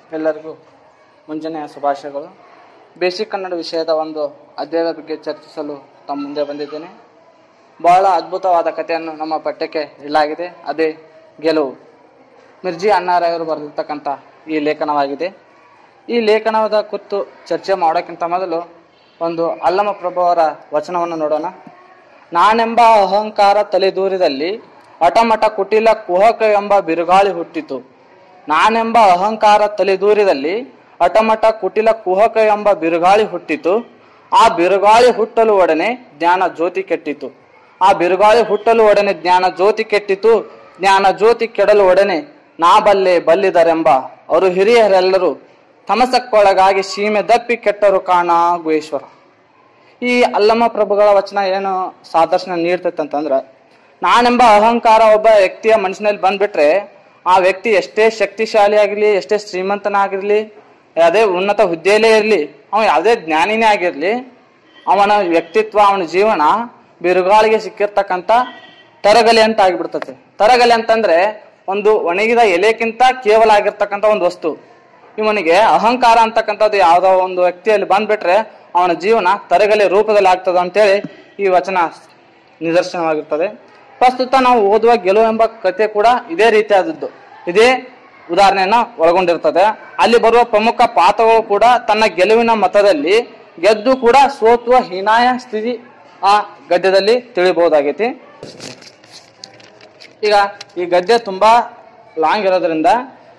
ಎಲ್ಲರಿಗೂ ಮುಂಜಾನೆಯ ಶುಭಾಶಯಗಳು ಬೇಸಿಕ್ ಕನ್ನಡ ವಿಷಯದ ಒಂದು ಅಧ್ಯಾಯದ ಬಗ್ಗೆ ಚರ್ಚಿಸಲು ತಮ್ಮ ಮುಂದೆ ಬಂದಿದ್ದೇನೆ ಬಹಳ ಅದ್ಭುತವಾದ ಕಥೆಯನ್ನು ನಮ್ಮ ಪಠ್ಯಕ್ಕೆ ಇಡಲಾಗಿದೆ ಅದೇ ಗೆಲುವು ಮಿರ್ಜಿ ಅಣ್ಣಾರಾಯರು ಬರೆದಿರ್ತಕ್ಕಂಥ ಈ ಲೇಖನವಾಗಿದೆ ಈ ಲೇಖನದ ಕುರಿತು ಚರ್ಚೆ ಮಾಡೋಕ್ಕಿಂತ ಮೊದಲು ಒಂದು ಅಲ್ಲಮ ಪ್ರಭು ಅವರ ವಚನವನ್ನು ನೋಡೋಣ ನಾನೆಂಬ ಅಹಂಕಾರ ತಲೆದೂರಿದಲ್ಲಿ ಹಠಮಠ ಕುಟಿಲ ಕುಹಕ ಎಂಬ ಬಿರುಗಾಳಿ ಹುಟ್ಟಿತು ನಾನೆಂಬ ಅಹಂಕಾರ ತಲೆದೂರಿದಲ್ಲಿ ಹಠಮಠ ಕುಟಿಲ ಕುಹಕ ಎಂಬ ಬಿರುಗಾಳಿ ಹುಟ್ಟಿತು ಆ ಬಿರುಗಾಳಿ ಹುಟ್ಟಲು ಒಡನೆ ಜ್ಞಾನ ಜ್ಯೋತಿ ಕೆಟ್ಟಿತು ಆ ಬಿರುಗಾಳಿ ಹುಟ್ಟಲು ಒಡನೆ ಜ್ಞಾನ ಜ್ಯೋತಿ ಕೆಟ್ಟಿತು ಜ್ಞಾನ ಜ್ಯೋತಿ ಕೆಡಲು ಒಡನೆ ನಾ ಬಲ್ಲೆ ಬಲ್ಲಿದರೆಂಬ ಅವರು ಹಿರಿಯರೆಲ್ಲರೂ ತಮಸಕ್ಕೊಳಗಾಗಿ ಸೀಮೆ ದಪ್ಪಿ ಕೆಟ್ಟರು ಕಾಣ ಗುಹೇಶ್ವರ ಈ ಅಲ್ಲಮ ಪ್ರಭುಗಳ ವಚನ ಏನು ಸಾದರ್ಶನ ನೀಡ್ತೈತೆ ಅಂತಂದ್ರೆ ನಾನೆಂಬ ಅಹಂಕಾರ ಒಬ್ಬ ವ್ಯಕ್ತಿಯ ಮನಸ್ಸಿನಲ್ಲಿ ಬಂದ್ಬಿಟ್ರೆ ಆ ವ್ಯಕ್ತಿ ಎಷ್ಟೇ ಶಕ್ತಿಶಾಲಿ ಆಗಿರ್ಲಿ ಎಷ್ಟೇ ಶ್ರೀಮಂತನಾಗಿರ್ಲಿ ಯಾವುದೇ ಉನ್ನತ ಹುದ್ದೆಯಲ್ಲೇ ಇರಲಿ ಅವನು ಯಾವುದೇ ಜ್ಞಾನಿನೇ ಆಗಿರ್ಲಿ ಅವನ ವ್ಯಕ್ತಿತ್ವ ಅವನ ಜೀವನ ಬಿರುಗಾಳಿಗೆ ಸಿಕ್ಕಿರ್ತಕ್ಕಂಥ ತರಗಲೆ ಅಂತ ಆಗಿಬಿಡ್ತತೆ ತರಗಲೆ ಅಂತಂದ್ರೆ ಒಂದು ಒಣಗಿದ ಎಲೆಕ್ಕಿಂತ ಕೇವಲ ಆಗಿರ್ತಕ್ಕಂಥ ಒಂದು ವಸ್ತು ಇವನಿಗೆ ಅಹಂಕಾರ ಅಂತಕ್ಕಂಥದ್ದು ಯಾವುದೋ ಒಂದು ವ್ಯಕ್ತಿಯಲ್ಲಿ ಬಂದ್ಬಿಟ್ರೆ ಅವನ ಜೀವನ ತರಗಲೆ ರೂಪದಲ್ಲಿ ಆಗ್ತದೆ ಅಂತೇಳಿ ಈ ವಚನ ನಿದರ್ಶನವಾಗಿರ್ತದೆ ಪ್ರಸ್ತುತ ನಾವು ಓದುವ ಗೆಲುವು ಎಂಬ ಕಥೆ ಕೂಡ ಇದೇ ರೀತಿಯಾದದ್ದು ಇದೇ ಉದಾಹರಣೆಯನ್ನ ಒಳಗೊಂಡಿರ್ತದೆ ಅಲ್ಲಿ ಬರುವ ಪ್ರಮುಖ ಪಾತ್ರಗಳು ಕೂಡ ತನ್ನ ಗೆಲುವಿನ ಮತದಲ್ಲಿ ಗೆದ್ದು ಕೂಡ ಸೋತುವ ಹೀನಾಯ ಸ್ಥಿತಿ ಆ ಗದ್ಯದಲ್ಲಿ ತಿಳಿಬಹುದಾಗೈತಿ ಈಗ ಈ ಗದ್ಯ ತುಂಬಾ ಲಾಂಗ್ ಇರೋದ್ರಿಂದ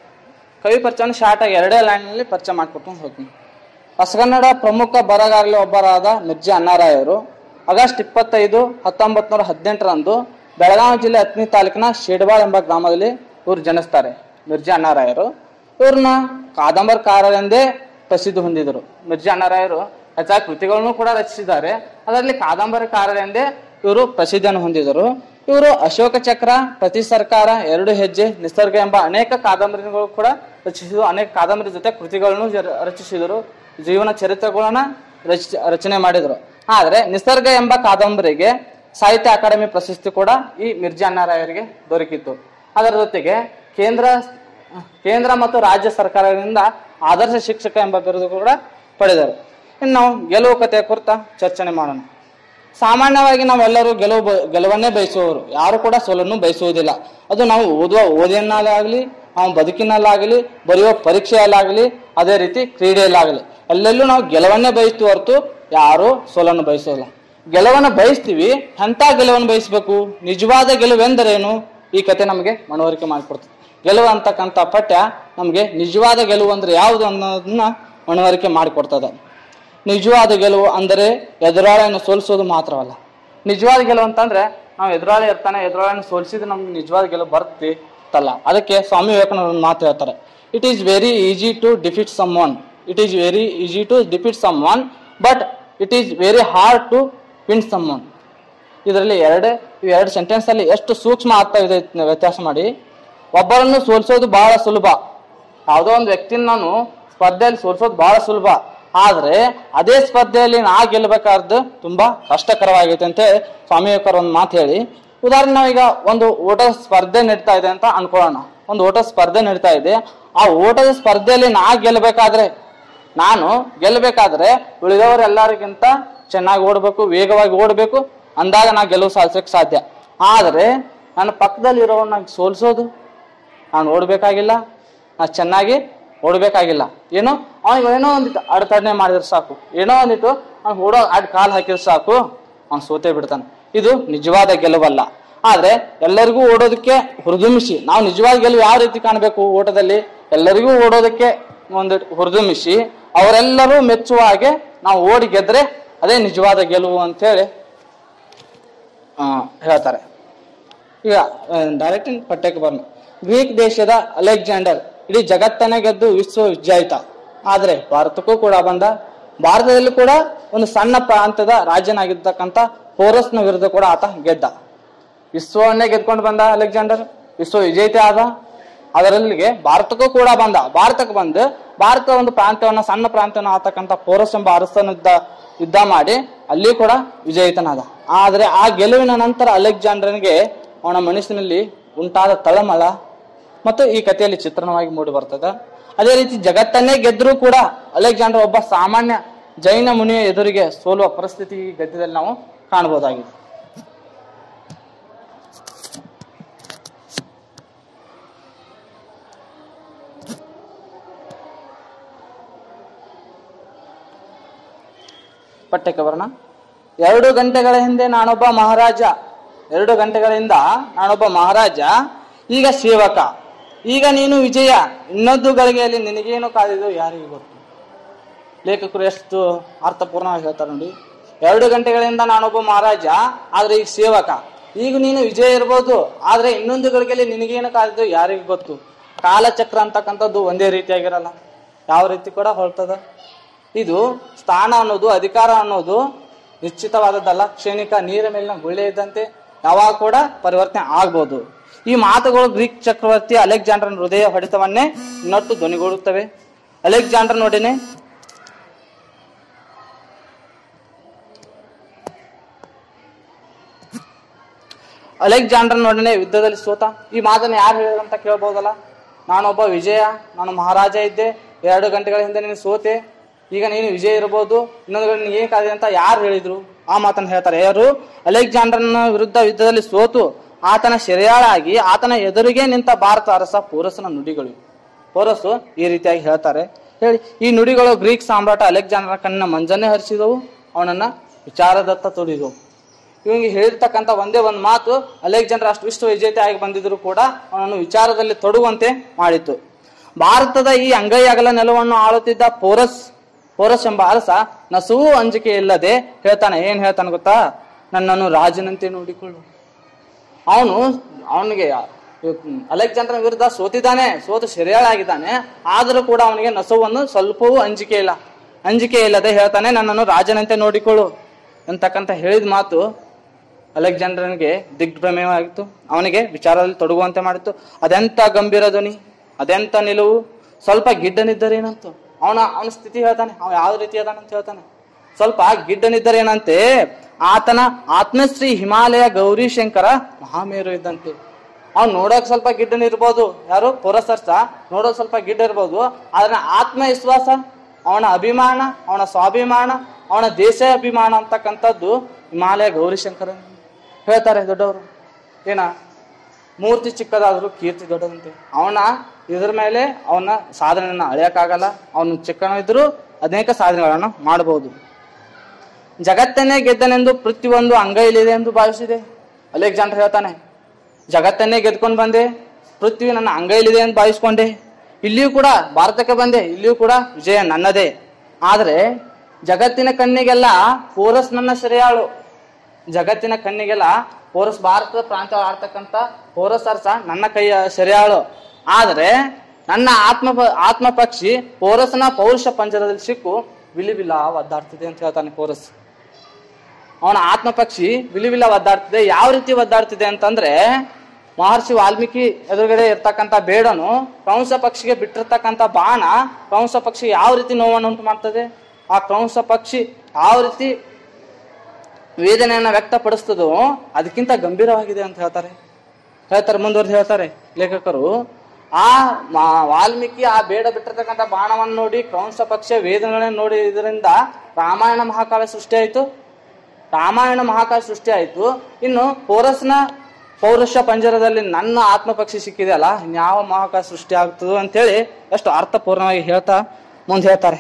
ಕವಿ ಪರಿಚಯವನ್ನು ಶಾರ್ಟ್ ಆಗಿ ಎರಡೇ ಲೈನ್ನಲ್ಲಿ ಪರಿಚಯ ಮಾಡ್ಕೊಟ್ಟು ಹೋಗ್ತೀನಿ ಹೊಸಗನ್ನಡ ಪ್ರಮುಖ ಬರಗಾರರಲ್ಲಿ ಒಬ್ಬರಾದ ಮಿರ್ಜಿ ಅಣ್ಣಾರಾಯರು ಆಗಸ್ಟ್ ಇಪ್ಪತ್ತೈದು ಹತ್ತೊಂಬತ್ತು ನೂರ ಹದಿನೆಂಟರಂದು ಬೆಳಗಾವಿ ಜಿಲ್ಲೆ ಹತ್ತನೇ ತಾಲೂಕಿನ ಶೇಡ್ಬಾಳ್ ಎಂಬ ಗ್ರಾಮದಲ್ಲಿ ಇವರು ಜನಿಸ್ತಾರೆ ಮಿರ್ಜಿ ಅಣ್ಣಾರಾಯರು ಇವ್ರನ್ನ ಕಾದಂಬರಿಕಾರರೆಂದೇ ಪ್ರಸಿದ್ಧಿ ಹೊಂದಿದರು ಮಿರ್ಜಿ ಅಣ್ಣಾರಾಯರು ಹೆಚ್ಚಾಗಿ ಕೃತಿಗಳನ್ನು ಕೂಡ ರಚಿಸಿದ್ದಾರೆ ಅದರಲ್ಲಿ ಕಾದಂಬರಿಕಾರರೆಂದೇ ಇವರು ಪ್ರಸಿದ್ಧಿಯನ್ನು ಹೊಂದಿದರು ಇವರು ಅಶೋಕ ಚಕ್ರ ಪ್ರತಿ ಸರ್ಕಾರ ಎರಡು ಹೆಜ್ಜೆ ನಿಸರ್ಗ ಎಂಬ ಅನೇಕ ಕಾದಂಬರಿಗಳು ಕೂಡ ರಚಿಸಿದರು ಅನೇಕ ಕಾದಂಬರಿ ಜೊತೆ ಕೃತಿಗಳನ್ನು ಜ- ರಚಿಸಿದರು ಜೀವನ ಚರಿತ್ರೆಗಳನ್ನ ರಚ ರಚನೆ ಮಾಡಿದರು ಆದ್ರೆ ನಿಸರ್ಗ ಎಂಬ ಕಾದಂಬರಿಗೆ ಸಾಹಿತ್ಯ ಅಕಾಡೆಮಿ ಪ್ರಶಸ್ತಿ ಕೂಡ ಈ ಮಿರ್ಜಾ ಅಣ್ಣಾರಾಯರಿಗೆ ದೊರಕಿತ್ತು ಅದರ ಜೊತೆಗೆ ಕೇಂದ್ರ ಕೇಂದ್ರ ಮತ್ತು ರಾಜ್ಯ ಸರ್ಕಾರದಿಂದ ಆದರ್ಶ ಶಿಕ್ಷಕ ಎಂಬ ಬಿರುದು ಕೂಡ ಪಡೆದರು ಇನ್ನು ನಾವು ಗೆಲುವು ಕಥೆಯ ಕುರಿತ ಚರ್ಚನೆ ಮಾಡೋಣ ಸಾಮಾನ್ಯವಾಗಿ ನಾವೆಲ್ಲರೂ ಗೆಲುವು ಬ- ಗೆಲುವನ್ನೇ ಬಯಸುವವರು ಯಾರು ಕೂಡ ಸೋಲನ್ನು ಬಯಸುವುದಿಲ್ಲ ಅದು ನಾವು ಓದುವ ಓದಿನಲ್ಲಾಗಲಿ ನಾವು ಬದುಕಿನಲ್ಲಾಗಲಿ ಬರೆಯುವ ಪರೀಕ್ಷೆಯಲ್ಲಾಗಲಿ ಅದೇ ರೀತಿ ಕ್ರೀಡೆಯಲ್ಲಾಗಲಿ ಎಲ್ಲೆಲ್ಲೂ ನಾವು ಗೆಲುವನ್ನೇ ಬಯಸ್ತೀವಿ ಹೊರತು ಯಾರು ಸೋಲನ್ನು ಬಯಸೋಲ್ಲ ಗೆಲುವನ್ನು ಬಯಸ್ತೀವಿ ಎಂಥ ಗೆಲುವನ್ನು ಬಯಸಬೇಕು ನಿಜವಾದ ಗೆಲುವೆಂದರೇನು ಈ ಕತೆ ನಮಗೆ ಮನವರಿಕೆ ಮಾಡಿಕೊಡ್ತದೆ ಗೆಲುವು ಅಂತಕ್ಕಂಥ ಪಠ್ಯ ನಮಗೆ ನಿಜವಾದ ಗೆಲುವು ಅಂದ್ರೆ ಯಾವುದು ಅನ್ನೋದನ್ನ ಮನವರಿಕೆ ಮಾಡಿಕೊಡ್ತದೆ ನಿಜವಾದ ಗೆಲುವು ಅಂದರೆ ಎದುರಾಳಿಯನ್ನು ಸೋಲಿಸೋದು ಮಾತ್ರವಲ್ಲ ನಿಜವಾದ ಗೆಲುವು ಅಂತಂದ್ರೆ ನಾವು ಎದುರಾಳಿ ಇರ್ತಾನೆ ಎದುರಾಳಿಯನ್ನು ಸೋಲಿಸಿದ್ರೆ ನಮ್ಗೆ ನಿಜವಾದ ಗೆಲುವು ಬರ್ತಿ ತಲ್ಲ ಅದಕ್ಕೆ ಸ್ವಾಮಿ ವಿವೇಕಾನಂದ ಒಂದು ಮಾತು ಹೇಳ್ತಾರೆ it is very easy to defeat someone it is very easy to defeat someone but it is very hard to win someone ಇದರಲ್ಲಿ ಎರಡೇ ಈ ಎರಡು ಸೆಂಟೆನ್ಸ್ ಅಲ್ಲಿ ಎಷ್ಟು ಸೂಕ್ಷ್ಮ ಆಗ್ತಾ ಇದೆ ಇದ್ನ ವ್ಯತ್ಯಾಸ ಮಾಡಿ ಒಬ್ಬರನ್ನು ಸೋಲಿಸೋದು ಬಹಳ ಸುಲಭ ಯಾವುದೋ ಒಂದು ವ್ಯಕ್ತಿನ ನಾನು ಸ್ಪರ್ಧೆಯಲ್ಲಿ ಸೋಲಿಸೋದು ಬಹಳ ಸುಲಭ ಆದ್ರೆ ಅದೇ ಸ್ಪರ್ಧೆಯಲ್ಲಿ ನಾ ಗೆಲ್ಲಬೇಕಾದ್ದು ತುಂಬಾ ಕಷ್ಟಕರವಾಗೈತೆ ಅಂತ ಸ್ವಾಮಿ ವಿವೇಕರ್ ಒಂದು ಮಾತು ಹೇಳಿ ಉದಾಹರಣೆ ನಾವೀಗ ಒಂದು ಓಟದ ಸ್ಪರ್ಧೆ ನಡೀತಾ ಇದೆ ಅಂತ ಅನ್ಕೊಳ್ಳೋಣ ಒಂದು ಓಟ ಸ್ಪರ್ಧೆ ನಡೀತಾ ಇದೆ ಆ ಓಟದ ಸ್ಪರ್ಧೆಯಲ್ಲಿ ನಾ ಗೆಲ್ಲಬೇಕಾದ್ರೆ ನಾನು ಗೆಲ್ಲಬೇಕಾದ್ರೆ ಉಳಿದವರೆಲ್ಲರಿಗಿಂತ ಚೆನ್ನಾಗಿ ಓಡಬೇಕು ವೇಗವಾಗಿ ಓಡಬೇಕು ಅಂದಾಗ ನಾ ಗೆಲುವು ಸಾಧಿಸಕ್ಕೆ ಸಾಧ್ಯ ಆದರೆ ನನ್ನ ಪಕ್ಕದಲ್ಲಿ ಇರೋವನ್ನ ಸೋಲಿಸೋದು ನಾನು ಓಡಬೇಕಾಗಿಲ್ಲ ನಾ ಚೆನ್ನಾಗಿ ಓಡಬೇಕಾಗಿಲ್ಲ ಏನೋ ಅವನಿಗೆ ಏನೋ ಒಂದಿತ್ತು ಅಡೆತಡೆ ಮಾಡಿದ್ರೆ ಸಾಕು ಏನೋ ಒಂದಿತ್ತು ಅವ್ನು ಓಡೋ ಅಡ್ ಕಾಲು ಹಾಕಿದ್ರೆ ಸಾಕು ಅವ್ನು ಸೋತೆ ಬಿಡ್ತಾನೆ ಇದು ನಿಜವಾದ ಗೆಲುವಲ್ಲ ಆದ್ರೆ ಎಲ್ಲರಿಗೂ ಓಡೋದಕ್ಕೆ ಹುರಿದುಂಬಿಸಿ ನಾವು ನಿಜವಾದ ಗೆಲುವು ಯಾವ ರೀತಿ ಕಾಣಬೇಕು ಓಟದಲ್ಲಿ ಎಲ್ಲರಿಗೂ ಓಡೋದಕ್ಕೆ ಒಂದು ಹುರಿದುಂಬಿಸಿ ಅವರೆಲ್ಲರೂ ಮೆಚ್ಚುವ ಹಾಗೆ ನಾವು ಓಡಿ ಗೆದ್ರೆ ಅದೇ ನಿಜವಾದ ಗೆಲುವು ಅಂತೇಳಿ ಆ, ಹೇಳ್ತಾರೆ ಈಗ ಡೈರೆಕ್ಟ್ ಪಠ್ಯಕ್ಕೆ ಬರೋಣ ಗ್ರೀಕ್ ದೇಶದ ಅಲೆಕ್ಸಾಂಡರ್ ಇಡೀ ಜಗತ್ತನ್ನೇ ಗೆದ್ದು ವಿಶ್ವ ವಿಜಯಿತ ಆದ್ರೆ ಭಾರತಕ್ಕೂ ಕೂಡ ಬಂದ ಭಾರತದಲ್ಲಿ ಕೂಡ ಒಂದು ಸಣ್ಣ ಪ್ರಾಂತ್ಯದ ರಾಜ್ಯನಾಗಿರ್ತಕ್ಕಂಥ ಹೋರಸ್ನ ವಿರುದ್ಧ ಕೂಡ ಆತ ಗೆದ್ದ ವಿಶ್ವವನ್ನೇ ಗೆದ್ಕೊಂಡು ಬಂದ ಅಲೆಕ್ಸಾಂಡರ್ ವಿಶ್ವ ವಿಜೇತ ಆದ ಅದರಲ್ಲಿಗೆ ಭಾರತಕ್ಕೂ ಕೂಡ ಬಂದ ಭಾರತಕ್ಕೆ ಬಂದು ಭಾರತ ಒಂದು ಪ್ರಾಂತ್ಯವನ್ನ ಸಣ್ಣ ಪ್ರಾಂತ್ಯವನ್ನ ಆತಕ್ಕಂಥ ಪೋರಸ್ ಎಂಬ ಅರಸನ ಯುದ್ಧ ಯುದ್ಧ ಮಾಡಿ ಅಲ್ಲಿ ಕೂಡ ವಿಜಯಿತನಾದ ಆದ್ರೆ ಆ ಗೆಲುವಿನ ನಂತರ ಅಲೆಕ್ಸಾಂಡರ್ನಿಗೆ ಅವನ ಮನಸ್ಸಿನಲ್ಲಿ ಉಂಟಾದ ತಳಮಳ ಮತ್ತು ಈ ಕಥೆಯಲ್ಲಿ ಚಿತ್ರಣವಾಗಿ ಮೂಡಿ ಬರ್ತದೆ ಅದೇ ರೀತಿ ಜಗತ್ತನ್ನೇ ಗೆದ್ರೂ ಕೂಡ ಅಲೆಕ್ಸಾಂಡರ್ ಒಬ್ಬ ಸಾಮಾನ್ಯ ಜೈನ ಮುನಿಯ ಎದುರಿಗೆ ಸೋಲುವ ಪರಿಸ್ಥಿತಿ ಈ ಗದ್ಯದಲ್ಲಿ ನಾವು ಕಾಣಬಹುದಾಗಿದೆ ಪಠ್ಯಕ್ಕೆ ಬರೋಣ ಎರಡು ಗಂಟೆಗಳ ಹಿಂದೆ ನಾನೊಬ್ಬ ಮಹಾರಾಜ ಎರಡು ಗಂಟೆಗಳಿಂದ ನಾನೊಬ್ಬ ಮಹಾರಾಜ ಈಗ ಸೇವಕ ಈಗ ನೀನು ವಿಜಯ ಇನ್ನೊಂದು ಗಳಿಗೆಯಲ್ಲಿ ನಿನಗೇನು ಕಾದಿದು ಯಾರಿಗೂ ಗೊತ್ತು ಲೇಖಕರು ಎಷ್ಟು ಅರ್ಥಪೂರ್ಣವಾಗಿ ಹೇಳ್ತಾರೆ ನೋಡಿ ಎರಡು ಗಂಟೆಗಳಿಂದ ನಾನೊಬ್ಬ ಮಹಾರಾಜ ಆದ್ರೆ ಈಗ ಸೇವಕ ಈಗ ನೀನು ವಿಜಯ ಇರ್ಬೋದು ಆದ್ರೆ ಇನ್ನೊಂದು ಗಳಿಗೆಯಲ್ಲಿ ನಿನಗೇನು ಕಾದಿದ್ದು ಯಾರಿಗೂ ಗೊತ್ತು ಕಾಲಚಕ್ರ ಅಂತಕ್ಕಂಥದ್ದು ಒಂದೇ ರೀತಿಯಾಗಿರಲ್ಲ ಯಾವ ರೀತಿ ಕೂಡ ಹೊಳ್ತದ ಇದು ಸ್ಥಾನ ಅನ್ನೋದು ಅಧಿಕಾರ ಅನ್ನೋದು ನಿಶ್ಚಿತವಾದದ್ದಲ್ಲ ಕ್ಷಣಿಕ ನೀರ ಮೇಲಿನ ಗುಳ್ಳೆ ಇದ್ದಂತೆ ಯಾವಾಗ ಕೂಡ ಪರಿವರ್ತನೆ ಆಗ್ಬೋದು ಈ ಮಾತುಗಳು ಗ್ರೀಕ್ ಚಕ್ರವರ್ತಿ ಅಲೆಕ್ಸಾಂಡರ್ನ ಹೃದಯ ಹೊಡೆತವನ್ನೇ ನಟ್ಟು ಧ್ವನಿಗೊಳ್ಳುತ್ತವೆ ಅಲೆಕ್ಸಾಂಡರ್ ನೋಡಿನೇ ಅಲೆಕ್ಸಾಂಡರ್ನೊಡನೆ ಯುದ್ಧದಲ್ಲಿ ಸೋತ ಈ ಮಾತನ್ನು ಯಾರು ಹೇಳಿದಂತ ಕೇಳ್ಬೋದಲ್ಲ ನಾನೊಬ್ಬ ವಿಜಯ ನಾನು ಮಹಾರಾಜ ಇದ್ದೆ ಎರಡು ಗಂಟೆಗಳ ಹಿಂದೆ ನೀನು ಸೋತೆ ಈಗ ನೀನು ವಿಜಯ ಇರಬಹುದು ಇನ್ನೊಂದು ಕಡೆ ನೀನು ಏನ್ ಕಾದಿದೆ ಅಂತ ಯಾರು ಹೇಳಿದ್ರು ಆ ಮಾತನ್ನು ಹೇಳ್ತಾರೆ ಯಾರು ಅಲೆಕ್ಸಾಂಡರ್ನ ವಿರುದ್ಧ ಯುದ್ಧದಲ್ಲಿ ಸೋತು ಆತನ ಸೆರೆಯಾಳಾಗಿ ಆತನ ಎದುರಿಗೆ ನಿಂತ ಭಾರತ ಅರಸ ಪೋರಸನ ನುಡಿಗಳು ಪೋರಸು ಈ ರೀತಿಯಾಗಿ ಹೇಳ್ತಾರೆ ಹೇಳಿ ಈ ನುಡಿಗಳು ಗ್ರೀಕ್ ಸಾಮ್ರಾಟ ಅಲೆಕ್ಸಾಂಡರ್ ಕಣ್ಣಿನ ಮಂಜನ್ನೇ ಹರಿಸಿದವು ಅವನನ್ನ ವಿಚಾರದತ್ತ ತೊಡಿದವು ಇವನಿಗೆ ಹೇಳಿರ್ತಕ್ಕಂಥ ಒಂದೇ ಒಂದು ಮಾತು ಅಲೆಕ್ಸಾಂಡರ್ ಅಷ್ಟು ವಿಶ್ವ ವಿಜೇತ ಆಗಿ ಬಂದಿದ್ರು ಕೂಡ ಅವನನ್ನು ವಿಚಾರದಲ್ಲಿ ತೊಡುವಂತೆ ಮಾಡಿತು ಭಾರತದ ಈ ಅಂಗೈ ಅಗಲ ನೆಲವನ್ನು ಆಳುತ್ತಿದ್ದ ಪೋರಸ್ ಪೋರಸ್ ಎಂಬ ಅರಸ ನಸುವು ಅಂಜಿಕೆ ಇಲ್ಲದೆ ಹೇಳ್ತಾನೆ ಏನ್ ಹೇಳ್ತಾನೆ ಗೊತ್ತಾ ನನ್ನನ್ನು ರಾಜನಂತೆ ನೋಡಿಕೊಳ್ಳು ಅವನು ಅವನಿಗೆ ಅಲೆಕ್ಸಾಂಡರ್ ವಿರುದ್ಧ ಸೋತಿದ್ದಾನೆ ಸೋತು ಸೆರೆಯಾಳಾಗಿದ್ದಾನೆ ಆದರೂ ಕೂಡ ಅವನಿಗೆ ನಸುವನ್ನು ಸ್ವಲ್ಪವೂ ಅಂಜಿಕೆ ಇಲ್ಲ ಅಂಜಿಕೆ ಇಲ್ಲದೆ ಹೇಳ್ತಾನೆ ನನ್ನನ್ನು ರಾಜನಂತೆ ನೋಡಿಕೊಳ್ಳು ಅಂತಕ್ಕಂಥ ಹೇಳಿದ ಮಾತು ಅಲೆಕ್ಸಾಂಡರ್ನಿಗೆ ದಿಗ್ಭ್ರಮೆಯಾಗಿತ್ತು ಅವನಿಗೆ ವಿಚಾರದಲ್ಲಿ ತೊಡಗುವಂತೆ ಮಾಡಿತ್ತು ಅದೆಂತ ಗಂಭೀರ ಧ್ವನಿ ಅದೆಂತ ನಿಲುವು ಸ್ವಲ್ಪ ಗಿಡ್ಡನಿದ್ದರೇನಂತು ಅವನ ಅವನ ಸ್ಥಿತಿ ಹೇಳ್ತಾನೆ ಅವ ಯಾವ ರೀತಿ ಅದಾನಂತ ಹೇಳ್ತಾನೆ ಸ್ವಲ್ಪ ಗಿಡ್ಡನಿದ್ದರೇನಂತೆ ಆತನ ಆತ್ಮಶ್ರೀ ಹಿಮಾಲಯ ಗೌರಿಶಂಕರ ಮಹಾಮೇರು ಇದ್ದಂತೆ ಅವ್ನು ನೋಡಕ್ ಸ್ವಲ್ಪ ಗಿಡ್ಡನಿರ್ಬೋದು ಯಾರು ಪುರಸರ್ಸ ನೋಡೋಕ್ ಸ್ವಲ್ಪ ಗಿಡ್ಡ ಇರ್ಬೋದು ಆದ್ರೆ ಆತ್ಮವಿಶ್ವಾಸ ಅವನ ಅಭಿಮಾನ ಅವನ ಸ್ವಾಭಿಮಾನ ಅವನ ದೇಶ ಅಭಿಮಾನ ಅಂತಕ್ಕಂಥದ್ದು ಹಿಮಾಲಯ ಗೌರಿಶಂಕರ ಹೇಳ್ತಾರೆ ದೊಡ್ಡವರು ಏನ ಮೂರ್ತಿ ಚಿಕ್ಕದಾದರೂ ಕೀರ್ತಿ ದೊಡ್ಡದಂತೆ ಅವನ ಇದ್ರ ಮೇಲೆ ಅವನ ಸಾಧನೆಯನ್ನ ಅಳೆಯಕ್ಕಾಗಲ್ಲ ಅವನು ಚಿಕ್ಕನಿದ್ರು ಅನೇಕ ಸಾಧನೆಗಳನ್ನು ಮಾಡಬಹುದು ಜಗತ್ತನ್ನೇ ಗೆದ್ದನೆಂದು ಪ್ರತಿಯೊಂದು ಅಂಗೈಲಿದೆ ಎಂದು ಭಾವಿಸಿದೆ ಅಲೆಕ್ಸಾಂಡರ್ ಹೇಳ್ತಾನೆ ಜಗತ್ತನ್ನೇ ಗೆದ್ಕೊಂಡು ಬಂದೆ ಪೃಥ್ವಿ ನನ್ನ ಅಂಗೈಲಿದೆ ಎಂದು ಭಾವಿಸ್ಕೊಂಡೆ ಇಲ್ಲಿಯೂ ಕೂಡ ಭಾರತಕ್ಕೆ ಬಂದೆ ಇಲ್ಲಿಯೂ ಕೂಡ ವಿಜಯ ನನ್ನದೇ ಆದರೆ ಜಗತ್ತಿನ ಕಣ್ಣಿಗೆಲ್ಲ ಪೋರಸ್ ನನ್ನ ಸೆರೆಯಾಳು ಜಗತ್ತಿನ ಕಣ್ಣಿಗೆಲ್ಲ ಪೋರಸ್ ಭಾರತದ ಪ್ರಾಂತ್ಯ ಆಡ್ತಕ್ಕಂಥ ಪೋರಸ್ ಅರಸ ನನ್ನ ಕೈಯ ಸೆರೆಯಾಳು ಆದರೆ ನನ್ನ ಆತ್ಮ ಆತ್ಮ ಪಕ್ಷಿ ಪೋರಸನ ಪೌರುಷ ಪಂಜರದಲ್ಲಿ ಸಿಕ್ಕು ವಿಲಿವಿಲ ಒದ್ದಾಡ್ತಿದೆ ಅಂತ ಹೇಳ್ತಾನೆ ಪೋರಸ್ ಅವನ ಆತ್ಮ ಪಕ್ಷಿ ವಿಲಿವಿಲ ಒದ್ದಾಡ್ತಿದೆ ಯಾವ ರೀತಿ ಒದ್ದಾಡ್ತಿದೆ ಅಂತಂದ್ರೆ ಮಹರ್ಷಿ ವಾಲ್ಮೀಕಿ ಎದುರುಗಡೆ ಇರ್ತಕ್ಕಂಥ ಬೇಡನು ಕಂಸ ಪಕ್ಷಿಗೆ ಬಿಟ್ಟಿರ್ತಕ್ಕಂಥ ಬಾಣ ಕಂಸ ಪಕ್ಷಿ ಯಾವ ರೀತಿ ನೋವನ್ನು ಉಂಟು ಮಾಡ್ತದೆ ಆ ಕಂಸ ಪಕ್ಷಿ ಯಾವ ರೀತಿ ವೇದನೆಯನ್ನ ವ್ಯಕ್ತಪಡಿಸ್ತದೋ ಅದಕ್ಕಿಂತ ಗಂಭೀರವಾಗಿದೆ ಅಂತ ಹೇಳ್ತಾರೆ ಹೇಳ್ತಾರೆ ಮುಂದುವರೆದು ಹೇಳ್ತಾರೆ ಲೇಖಕರು ಆ ಮಾ- ವಾಲ್ಮೀಕಿ ಆ ಬೇಡ ಬಿಟ್ಟಿರ್ತಕ್ಕಂಥ ಬಾಣವನ್ನು ನೋಡಿ ಕಂಸ ಪಕ್ಷ ವೇದನೆಗಳನ್ನು ನೋಡಿ ಇದರಿಂದ ರಾಮಾಯಣ ಮಹಾಕಾವ್ಯ ಸೃಷ್ಟಿಯಾಯಿತು ರಾಮಾಯಣ ಮಹಾಕಾವ್ಯ ಸೃಷ್ಟಿ ಆಯಿತು ಇನ್ನು ಪೋರಸ್ನ ಪೌರುಷ ಪಂಜರದಲ್ಲಿ ನನ್ನ ಆತ್ಮಪಕ್ಷಿ ಸಿಕ್ಕಿದೆಯಲ್ಲ ಇನ್ಯಾವ ಮಹಾಕಾವ್ಯ ಸೃಷ್ಟಿ ಆಗ್ತದೋ ಅಂತೇಳಿ ಎಷ್ಟು ಅರ್ಥಪೂರ್ಣವಾಗಿ ಹೇಳ್ತಾ ಮುಂದೆ ಹೇಳ್ತಾರೆ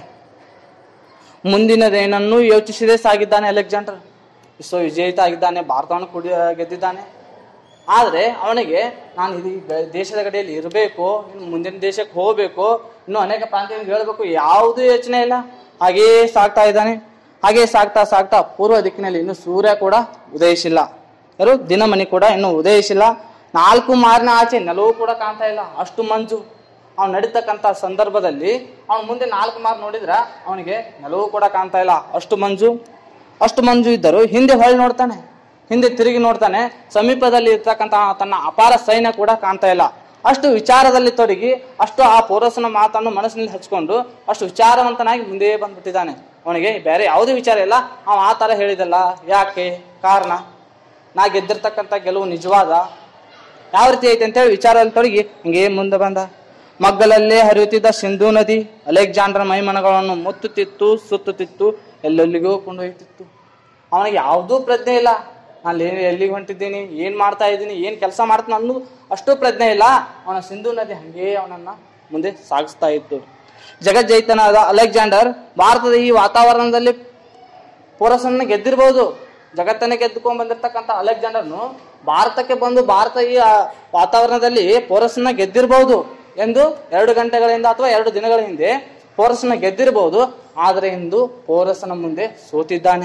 ಮುಂದಿನದೇನನ್ನು ಯೋಚಿಸದೆ ಸಾಗಿದ್ದಾನೆ ಅಲೆಕ್ಸಾಂಡರ್ ವಿಶ್ವ ವಿಜೇತ ಆಗಿದ್ದಾನೆ ಭಾರತವನ್ನು ಕುಡಿ ಗೆದ್ದಿದ್ದಾನೆ ಆದರೆ ಅವನಿಗೆ ನಾನು ಇದು ಈ ಗ- ದೇಶದ ಗಡಿಯಲ್ಲಿ ಇರಬೇಕು ಇನ್ನು ಮುಂದಿನ ದೇಶಕ್ಕೆ ಹೋಗಬೇಕು ಇನ್ನು ಅನೇಕ ಪ್ರಾಂತ್ಯಗಳಿಗೆ ಹೇಳಬೇಕು ಯಾವುದೂ ಯೋಚನೆ ಇಲ್ಲ ಹಾಗೇ ಸಾಗ್ತಾ ಇದ್ದಾನೆ ಹಾಗೆ ಸಾಗ್ತಾ ಸಾಗ್ತಾ ಪೂರ್ವ ದಿಕ್ಕಿನಲ್ಲಿ ಇನ್ನು ಸೂರ್ಯ ಕೂಡ ಉದಯಿಸಿಲ್ಲ ಯಾರು ದಿನಮಣಿ ಕೂಡ ಇನ್ನು ಉದಯಿಸಿಲ್ಲ ನಾಲ್ಕು ಮಾರಿನ ಆಚೆ ನೆಲವೂ ಕೂಡ ಕಾಣ್ತಾ ಇಲ್ಲ ಅಷ್ಟು ಮಂಜು ಅವ್ನು ನಡೀತಕ್ಕಂಥ ಸಂದರ್ಭದಲ್ಲಿ ಅವ್ನು ಮುಂದೆ ನಾಲ್ಕು ಮಾರು ನೋಡಿದ್ರ ಅವನಿಗೆ ನೆಲವೂ ಕೂಡ ಕಾಣ್ತಾ ಇಲ್ಲ ಅಷ್ಟು ಮಂಜು ಅಷ್ಟು ಮಂಜು ಇದ್ದರು ಹಿಂದೆ ಹೊಳ್ಳಿ ನೋಡ್ತಾನೆ ಹಿಂದೆ ತಿರುಗಿ ನೋಡ್ತಾನೆ ಸಮೀಪದಲ್ಲಿ ಇರ್ತಕ್ಕಂಥ ತನ್ನ ಅಪಾರ ಸೈನ್ಯ ಕೂಡ ಕಾಣ್ತಾ ಇಲ್ಲ ಅಷ್ಟು ವಿಚಾರದಲ್ಲಿ ತೊಡಗಿ ಅಷ್ಟು ಆ ಪೌರಸನ ಮಾತನ್ನು ಮನಸ್ಸಿನಲ್ಲಿ ಹಚ್ಕೊಂಡು ಅಷ್ಟು ವಿಚಾರವಂತನಾಗಿ ಮುಂದೆ ಬಂದ್ಬಿಟ್ಟಿದ್ದಾನೆ ಅವನಿಗೆ ಬೇರೆ ಯಾವುದೇ ವಿಚಾರ ಇಲ್ಲ ಅವ ಆ ಥರ ಹೇಳಿದಲ್ಲ ಯಾಕೆ ಕಾರಣ ನಾ ಗೆದ್ದಿರ್ತಕ್ಕಂಥ ಗೆಲುವು ನಿಜವಾದ ಯಾವ ರೀತಿ ಐತೆ ಅಂತೇಳಿ ವಿಚಾರದಲ್ಲಿ ತೊಡಗಿ ಹಿಂಗೆ ಮುಂದೆ ಬಂದ ಮಗ್ಗಲಲ್ಲೇ ಹರಿಯುತ್ತಿದ್ದ ಸಿಂಧೂ ನದಿ ಅಲೆಕ್ಸಾಂಡರ್ ಮೈಮನಗಳನ್ನು ಮುತ್ತುತ್ತಿತ್ತು ಸುತ್ತುತ್ತಿತ್ತು ಎಲ್ಲೆಲ್ಲಿಗೂ ಕೊಂಡೊಯ್ಯುತ್ತಿತ್ತು ಅವನಿಗೆ ಯಾವುದೂ ಪ್ರಜ್ಞೆ ಇಲ್ಲ ನಾನು ಏನ್ ಎಲ್ಲಿಗೆ ಹೊಂಟಿದ್ದೀನಿ ಏನ್ ಮಾಡ್ತಾ ಇದ್ದೀನಿ ಏನ್ ಕೆಲಸ ಮಾಡ್ತಾನೆ ಅನ್ನೋದು ಅಷ್ಟು ಪ್ರಜ್ಞೆ ಇಲ್ಲ ಅವನ ಸಿಂಧೂ ನದಿ ಹಂಗೇ ಅವನನ್ನ ಮುಂದೆ ಸಾಗಿಸ್ತಾ ಇತ್ತು ಜಗಜ್ಜೈತನಾದ ಅಲೆಕ್ಸಾಂಡರ್ ಭಾರತದ ಈ ವಾತಾವರಣದಲ್ಲಿ ಪೋರಸನ್ನ ಗೆದ್ದಿರ್ಬೋದು ಜಗತ್ತನ್ನೇ ಗೆದ್ದುಕೊಂಡ್ ಬಂದಿರ್ತಕ್ಕಂಥ ಅಲೆಕ್ಸಾಂಡರ್ನು ಭಾರತಕ್ಕೆ ಬಂದು ಭಾರತ ಈ ಆ, ವಾತಾವರಣದಲ್ಲಿ ಪೋರಸನ್ನ ಗೆದ್ದಿರ್ಬಹುದು ಎಂದು ಎರಡು ಗಂಟೆಗಳಿಂದ ಅಥವಾ ಎರಡು ದಿನಗಳ ಹಿಂದೆ ಪೋರಸನ್ನ ಗೆದ್ದಿರಬಹುದು ಆದರೆ ಇಂದು ಪೋರಸನ ಮುಂದೆ ಸೋತಿದ್ದಾನೆ